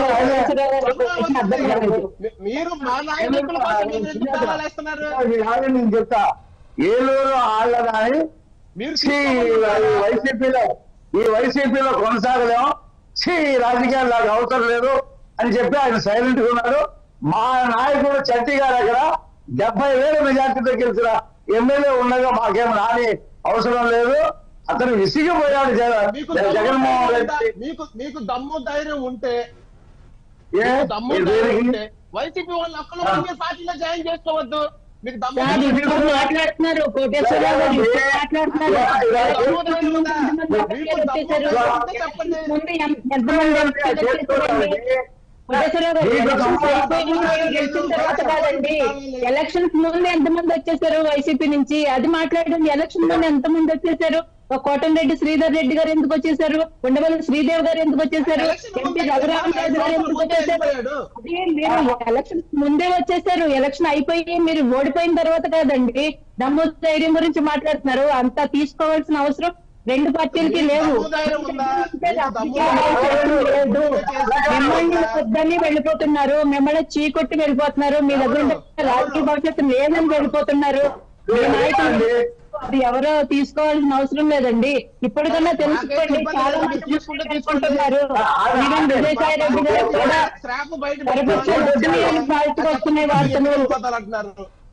అర్థం కాలేదు మీ- మీరు మా నాయకుల కోసం మీరు ఎందుకు కాలాలు వేస్తున్నారు ఇది కాదు నేను చెప్తా ఏలూరు ఆళ్ళని మీరు ఛీ, ఈ వైసీపీలో ఈ వైసీపీలో కొనసాగలేము ఛీ ఈ రాజకీయాలు నాకు అవసరం లేదు అని చెప్పి ఆయన సైలెంట్ గా ఉన్నాడు మా నాయకుడు చట్టి గారు అక్కడ డెబ్బై వేల మెజార్టీతో గెలిచిన ఎమ్మెల్యే ఉండగా మాకేం రాని అవసరం లేదు అతను విసిగిపోయాడు జగన్ మీకు జగన్మోహన్ దమ్ము రెడ్డి ధైర్యం- మీకు మీకు దమ్ము ధైర్యం ఉంటే ఏ? మీకు దమ్ము ఏ ధైర్యం దేనికి? ఉంటే వైసీపీ వాళ్ళు ఒక్కరు మీరు పార్టీలో జాయిన్ చేసుకోవద్దు మీకు దమ్ము సార్ ధైర్యం ఇప్పుడు ఉంటే- మాట్లాడుతున్నారు కోటేశ్వరరావు గారు ఇప్పుడు మాట్లాడుతున్నారు దమ్ము ధైర్యం ఉందా? మీకు దమ్ము ధైర్యం ఉంటే చెప్పండి ముందు ఎం- ఎంతమంది ఎంపీలు వచ్చేసారండి? కోటేశ్వరరావు గారు ఎలక్షన్స్ అయిపోయి గెలిచిన తర్వాత కాదండి ఎలక్షన్స్ ముందు ఎంతమంది వచ్చేసారు వైసీపీ నుంచి అది మాట్లాడండి ఎలక్షన్ ముందు ఎంతమంది వచ్చేసారు ఒక కోటంరెడ్డి శ్రీధర్ రెడ్డి గారు ఎందుకు వచ్చేసారు ఉండవల్లి శ్రీదేవ్ గారు ఎందుకు వచ్చేసారు ఎంపీ రఘురామరాజు గారు ఎందుకు వచ్చేసారు అదే మీరు ఎలక్షన్ ముందే వచ్చేసారు ఎలక్షన్ అయిపోయి మీరు ఓడిపోయిన తర్వాత కాదండి దమ్ము ధైర్యం గురించి మాట్లాడుతున్నారు అంతా తీసుకోవాల్సిన అవసరం రెండు పార్టీలకి లేవు దమ్ము ధైర్యం ఉందా? దమ్ము లేదు మిమ్మల్ని వద్దని వెళ్ళిపోతున్నారు మిమ్మల్ని చీకొట్టి వెళ్ళిపోతున్నారు మీ దగ్గర ఉండే రాజకీయ భవిష్యత్తు లేదని వెళ్ళిపోతున్నారు మీ నాయకులు అది ఎవరో తీసుకోవాల్సిన అవసరం లేదండి ఇప్పటికన్నా తెలుసుకోండి చాలా మంది తీసుకుంటున్నారు ఈవెన్ విజయసాయి రెడ్డి గారు కూడా స్క్రాప్ బయట సరిపక్ష వద్దని అని బయటకు వస్తున్నాయి వార్తలు అంటున్నారు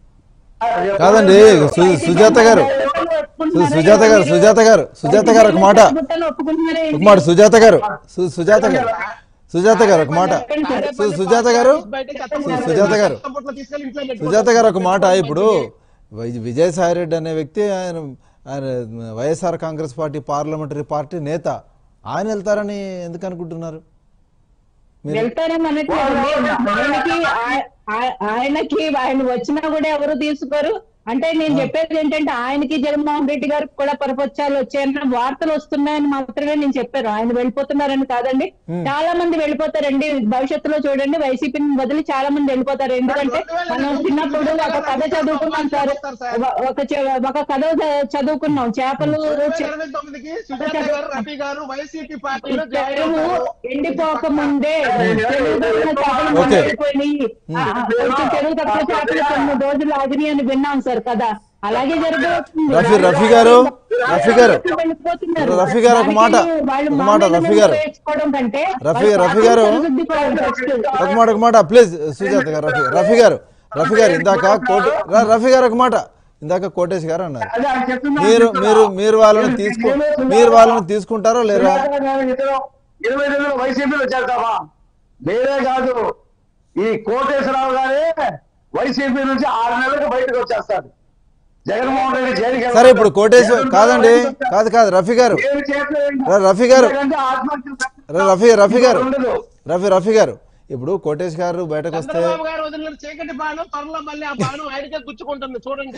కాదండి సు- సుజాత గారు సు- సుజాత గారు సుజాత గారు సుజాత గారు ఒక మాట ఒప్పుకుంటున్నారే ఒక మాట సుజాత గారు సు- సుజాత గారు సుజాత గారు ఒక మాట సు- సుజాత గారు సు- సుజాత గారు సుజాత గారు ఒక మాట ఇప్పుడు వై- విజయసాయి రెడ్డి అనే వ్యక్తి ఆయన ఆయన YSR Congress party parliamentary party నేత ఆయన వెళ్తారని ఎందుకు అనుకుంటున్నారు మీరు వెళ్తారని అనట్లేదండి ఆయనకి ఆయ- ఆయ- ఆయనకి ఆయన వచ్చినా కూడా ఎవరు తీసుకోరు అంటే నేను చెప్పేది ఏంటంటే ఆయనకి జగన్మోహన్ రెడ్డి గారికి కూడా పరపచ్చాలు వచ్చాయన్న వార్తలు వస్తున్నాయని మాత్రమే నేను చెప్పాను ఆయన వెళ్ళిపోతున్నారని కాదండి చాలా మంది వెళ్ళిపోతారండి భవిష్యత్తులో చూడండి వైసీపీని వదిలి చాలా మంది వెళ్ళిపోతారు ఎందుకంటే మనం చిన్నప్పుడు ఒక కథ చదువుకున్నాం సార్ ఒక- ఒక చె- ఒక కథ చ- చదువుకున్నాం చేపలు చె- ఇరవై తొమ్మిదికి సుజాత గారు రఫీ గారు వైసీపీ పార్టీలో జాయిన్ చెరువు అవుతారు ఎండిపోక ముందే చెరువు తక్కువ చేపలు ఓకే. ఎండిపోయినాయి. ఆ, ఆ, కొంచెం చెరువు తక్కువ చేపలు కొన్ని రోజులు ఆగినాయి అని విన్నాం సార్ కదా అలాగే జరగబోతుంది రఫీ రఫీ గారు రఫీ గారు వెళ్ళిపోతున్నారు. రఫీ గారు ఒక మాట దానికి వాళ్ళు ఒక మా మాట మీద రఫీ గారు వేసుకోవడం కంటే రఫీ వాళ్ళ రఫీ గారు పార్టీని సరిదిద్దుకోవాలి first. ఒక మాట ఒక మాట ప్లీజ్ సుజాత గారు రఫీ రఫీ గారు రఫీ గారు ఇందాక కోట ర- రఫీ గారు ఒక మాట ఇందాక కోటేష్ గారు అన్నారు అదే ఆయన చెప్తున్నా- మీరు మీరు మీరు వాళ్ళని తీసుకు మీరు వాళ్ళని తీసుకుంటారో లేరా ఇద్దరు ఇరవై నెలలు వైసీపీలో చేద్దామా వేరే కాదు ఈ కోటేశ్వరరావు గారే వైసీపీ నుంచి ఆరు నెలలకు బయటకు వచ్చేస్తాడు జగన్మోహన్ రెడ్డి జైలుకి సరే ఇప్పుడు కోటేశ్వర్ కాదండి కాదు కాదు రఫీ గారు ఏమి చేయట్లేదు. ర- రఫీ గారు ఎందుకంటే ఆత్మహత్యలు ర- రఫీ రఫీ గారు ఉండదు. రఫీ రఫీ గారు ఇప్పుడు కోటేష్ గారు బయటకు వస్తే చంద్రబాబు గారు వదిలిన చీకటి బాణం త్వరలో మళ్ళీ ఆ బాణం ఆయనకే గుచ్చుకుంటుంది చూడండి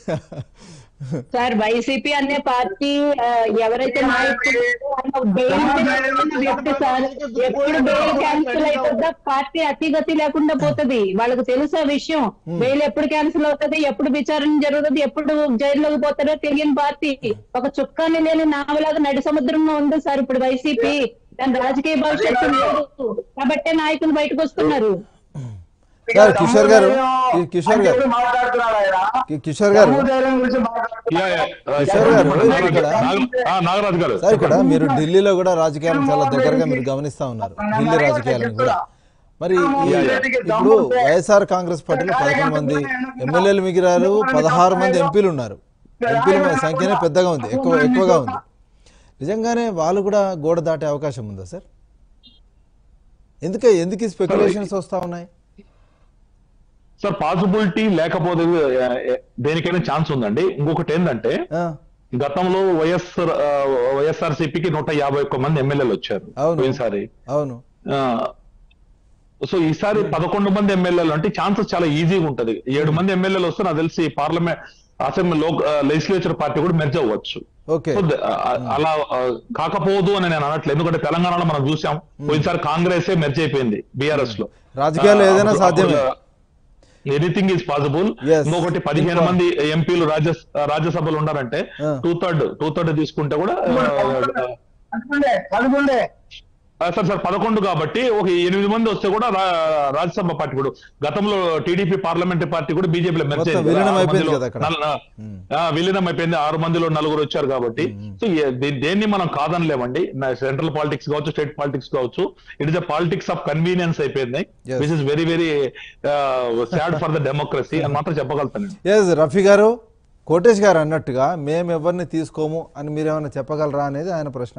సార్ వైసీపీ అనే పార్టీ ఆ, ఎవరైతే నాయకులు ఆయన బెయిల్ తెచ్చుకున్న వ్యక్తి సార్ ఎప్పుడు బెయిల్ క్యాన్సిల్ అయిపోద్దా పార్టీ అతిగతి లేకుండా పోతది వాళ్ళకి తెలుసు ఆ విషయం బెయిల్ ఎప్పుడు క్యాన్సిల్ అవుతది ఎప్పుడు విచారణ జరుగుతుంది ఎప్పుడు జైల్లోకి పోతారో తెలియని పార్టీ ఒక చుక్కాని లేని నావలాగా నడి సముద్రంలో ఉంది సార్ ఇప్పుడు వైసీపీ దాని రాజకీయ భవిష్యత్తు లేదు కాబట్టే నాయకులు బయటకు వస్తున్నారు సార్ కిషోర్ గారు కి- కిషోర్ గారు ఆయన మాట్లాడుతున్నాడు ఆయన కి- కిషోర్ గారు దమ్ము ధైర్యం గురించి యా, మాట్లాడుతున్నాడు యా. ఆ, కిషోర్ గారు, నాగరాజు ఇక్కడ- నాగ- ఆ, నాగరాజు గారు సార్ ఇక్కడ మీరు ఢిల్లీలో కూడా రాజకీయాలను చాలా దగ్గరగా మీరు గమనిస్తా ఉన్నారు ఢిల్లీ రాజకీయాలను కూడా మరి ఈ- ఇప్పుడు వైఎస్ఆర్ కాంగ్రెస్ పార్టీలో పదకొండు మంది ఎమ్మెల్యేలు మిగిలారు పదహారు మంది ఎంపీలు ఉన్నారు ఎంపీల సంఖ్యనే పెద్దగా ఉంది ఎక్కువ ఎక్కువగా ఉంది నిజంగానే వాళ్ళు కూడా గోడ దాటే అవకాశం ఉందా సార్ ఎందుకే ఎందుకు స్పెక్యులేషన్స్ వస్తా ఉన్నాయి సార్ పాసిబిలిటీ లేకపోతే ఆ, దేనికైనా ఛాన్స్ ఉందండి ఇంకొకటి ఏంటంటే ఆ, గతంలో వైఎస్ఆర్ వైఎస్ఆర్ సిపికి నూట యాభై ఒక్క మంది ఎమ్మెల్యేలు వచ్చారు అవును. పోయినసారి అవును ఆ, సో ఈసారి పదకొండు మంది ఎమ్మెల్యేలు అంటే ఛాన్సెస్ చాలా ఈజీగా ఉంటది ఏడు మంది ఎమ్మెల్యేలు వస్తే నాకు తెలిసి పార్లమెంట్ అసెంబ్లీ లో లెజిస్లేచర్ పార్టీ కూడా మెర్జ్ అవ్వచ్చు ఓకే సో ద- ఆ- అలా ఆ, కాకపోదు అని నేను అనట్లేదు ఎందుకంటే తెలంగాణలో మనం చూసాం పోయినసారి కాంగ్రెస్ మెర్జ్ అయిపోయింది బీఆర్ఎస్ లో రాజకీయాల్లో ఏదైనా సాధ్యమే. Anything is possible Yes. ఇంకొకటి పదిహేను ఇంకా- మంది ఎంపీలు రాజ్య రాజ్యసభలో ఉన్నారంటే ఆ. టూ థర్డ్ టూ థర్డ్ తీసుకుంటే కూడా ఆ, పదకొండే పదకొండే ఆ, సార్ సార్ పదకొండు కాబట్టి ఒక ఎనిమిది మంది వస్తే కూడా రా- రాజ్యసభ పార్టీ కూడా గతంలో టీడీపీ పార్లమెంటరీ పార్టీ కూడా బీజేపీలో మెర్జ్ మొత్తం అయింది కదా, విలీనం ఆరు అయిపోయింది మందిలో కదా అక్కడ. నల్- ఆ, విలీనం అయిపోయింది ఆరు మందిలో నలుగురు వచ్చారు కాబట్టి సో ఏ- దే- దేన్ని మనం కాదనలేమండి సెంట్రల్ పాలిటిక్స్ కావచ్చు స్టేట్ పాలిటిక్స్ కావచ్చు it is a politics of convenience అయిపోయింది Yes. Which is very very sad for the democracy అని మాత్రం చెప్పగలుగుతానండి ఎస్ రఫీ గారు కోటేష్ గారు అన్నట్టుగా మేము ఎవరిని తీసుకోము అని మీరేమైనా చెప్పగలరా అనేది ఆయన ప్రశ్న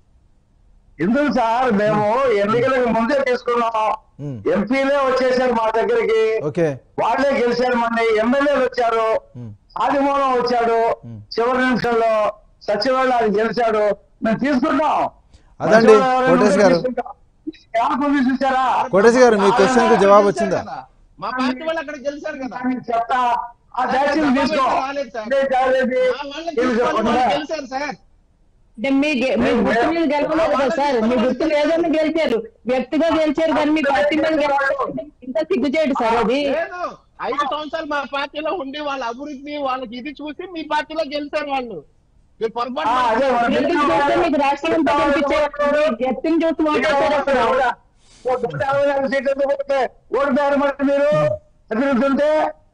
ఎందుకు సార్ మేము ఎన్నికలకు ముందే తీసుకున్నాం ఉమ్. ఎంపీలే వచ్చేసారు మా దగ్గరికి ఓకే వాళ్ళే గెలిచారు మన ఎమ్మెల్యేలు వచ్చారు ఉమ్. ఆదిమూలం వచ్చాడు ఉమ్. చివరి నిమిషంలో సచివాలయాలు గెలిచాడు మేము తీసుకుంటాం అదండి, సచివాలయాలు కోటేష్ గారు. తీసుకుంటాం. క్యాంప్ ఉంది చూసారా కోటేష్ గారు మీ క్వశ్చన్ కు జవాబు వచ్చిందా మా పార్టీ వాళ్ళు అక్కడ గెలిచారు కదా నేను చెప్తా ఆ వ్యాక్సిన్ తీసుకో రాలేదు సార్. ఇదే జాగ్రత్త. ఆ వాళ్ళని ఇది తీసుకొని చెప్పండి. వాళ్ళు గెలిచారు సార్ అంటే మీ గె- మీ గుర్తు మీద గెలవలేదు కదా సార్ మీ గుర్తు లేదని గెలిచారు వ్యక్తిగా గెలిచారు కానీ మీ పార్టీ మీద గెలవలేదు ఇంత సిగ్గుచేటు సార్ అది లేదు ఐదు సంవత్సరాలు మా పార్టీలో ఉండి వాళ్ళ అభివృద్ధి వాళ్ళకి ఇది చూసి మీ పార్టీలో గెలిచారు వాళ్ళు మీరు పొరపాటు ఆ, అదే మరి. వ్యక్తిని చూస్తే మీకు రాష్ట్రం అంతా కనిపించేవారు వ్యక్తిని చూసి ఓటేశారు అక్కడ ఓ నూట యాభై నాలుగు సీట్లు ఎందుకు ఓడితే ఓడిపోయారు మరి మీరు అభివృద్ధి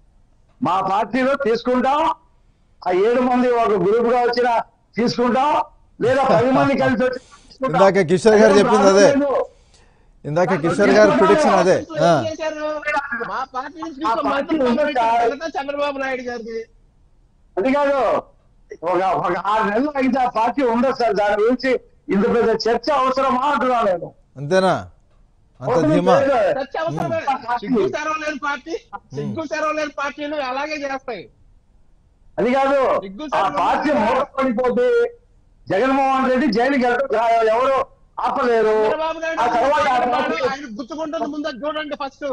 మా పార్టీలో తీసుకుంటాం ఆ ఏడు మంది ఒక గ్రూప్ గా వచ్చిన తీసుకుంటాం లేదా పది మంది కలిసి వచ్చి తీసుకుంటాం. ఇందాక కిషోర్ గారు చెప్పింది అదే. లేదు. ఇందాక కిషోర్ గారి ప్రిడిక్షన్ అదే ఆ. ఏం చేశారు మా పార్టీ నుంచి ఆ తీసుకొని పార్టీ మంత్రి ఉంది సార్. ఘనత చంద్రబాబు నాయుడు గారిది అది కాదు ఒక ఒక ఆరు నెలలు అయితే ఆ పార్టీ ఉండదు సార్ దాని గురించి ఇంత పెద్ద చర్చ అవసరమా అంటున్నా నేను అంతేనా అంత ధీమా చర్చ అవసరమే సిగ్గు సెరవ లేని పార్టీ సిగ్గు సెరవ లేని పార్టీలు అలాగే చేస్తాయి అది కాదు సిగ్గు ఆ శరం పార్టీ ఉందా? మూలపడిపోతే జగన్మోహన్ రెడ్డి జైలుకి వెళ్ళడం ఎవరు ఆపలేరు చంద్రబాబు నాయుడు ఆ తర్వాత ఆ ఆయన పార్టీ ఆయన గుచ్చుకుంటుంది ముందు అది చూడండి ఫస్ట్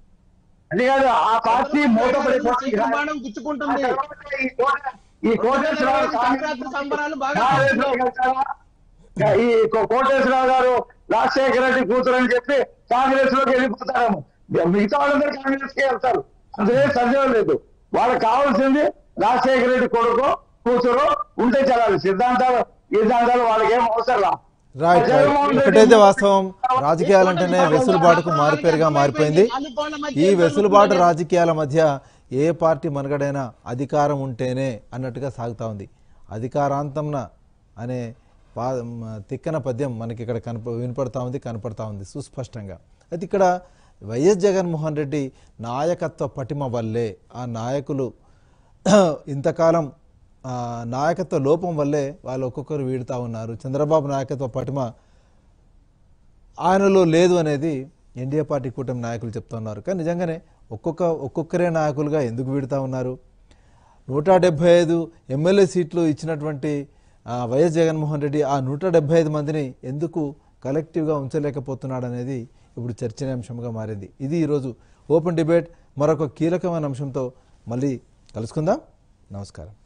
అది కాదు ఆ పార్టీ మూతపడిపోతే చీకమానం గుచ్చుకుంటుంది ఈ కోట- ఈ కోటేశ్వరరావు సంక్రాంతి సంబరాలు బాగా కాంగ్రెస్లోకి వెళ్తారా? ఈ కో- కోటేశ్వరరావు గారు రాజశేఖర రెడ్డి కూతురు అని చెప్పి కాంగ్రెస్ లోకి వెళ్ళిపోతారేమో మిగతా వాళ్ళందరూ కాంగ్రెస్ కి వెళ్తారు అందుకే సందేహం లేదు వాళ్ళకి కావాల్సింది రాజశేఖర రెడ్డి కొడుకు కూతురు ఉంటే చాలు సిద్ధాంతాలు సిద్ధాంతాలు వాళ్ళకి ఏం అవసరం లా. రైట్ రైట్ ఒకటైతే వాస్తవం రాజకీయాలంటేనే వెసులుబాటుకు మారుపేరుగా మారిపోయింది ఈ వెసులుబాటు రాజకీయాల మధ్య ఏ పార్టీ మనుగడైనా అధికారం ఉంటేనే అన్నట్టుగా సాగుతా ఉంది అధికారాంతంన అనే పా మ- తిక్కన పద్యం మనకి ఇక్కడ కనప వినపడతా ఉంది కనపడతా ఉంది సుస్పష్టంగా అయితే ఇక్కడ వైఎస్ జగన్మోహన్ రెడ్డి నాయకత్వ పటిమ వల్లే ఆ నాయకులు ఇంతకాలం ఆ, నాయకత్వ లోపం వల్లే వాళ్ళు ఒక్కొక్కరు వీడుతా ఉన్నారు చంద్రబాబు నాయకత్వ పటిమ ఆయనలో లేదు అనేది ఎన్డీఏ పార్టీ కూటమి నాయకులు చెప్తున్నారు కానీ నిజంగానే ఒక్కొక్క ఒక్కొక్కరే నాయకులుగా ఎందుకు వీడుతా ఉన్నారు నూట డెబ్బై ఐదు ఎమ్మెల్యే సీట్లు ఇచ్చినటువంటి ఆ, వైఎస్ జగన్మోహన్ రెడ్డి ఆ నూట డెబ్బై ఐదు మందిని ఎందుకు కలెక్టివ్గా ఉంచలేకపోతున్నాడు అనేది ఇప్పుడు చర్చనీయాంశంగా మారింది ఇది ఈరోజు ఓపెన్ డిబేట్ మరొక కీలకమైన అంశంతో మళ్ళీ కలుసుకుందాం నమస్కారం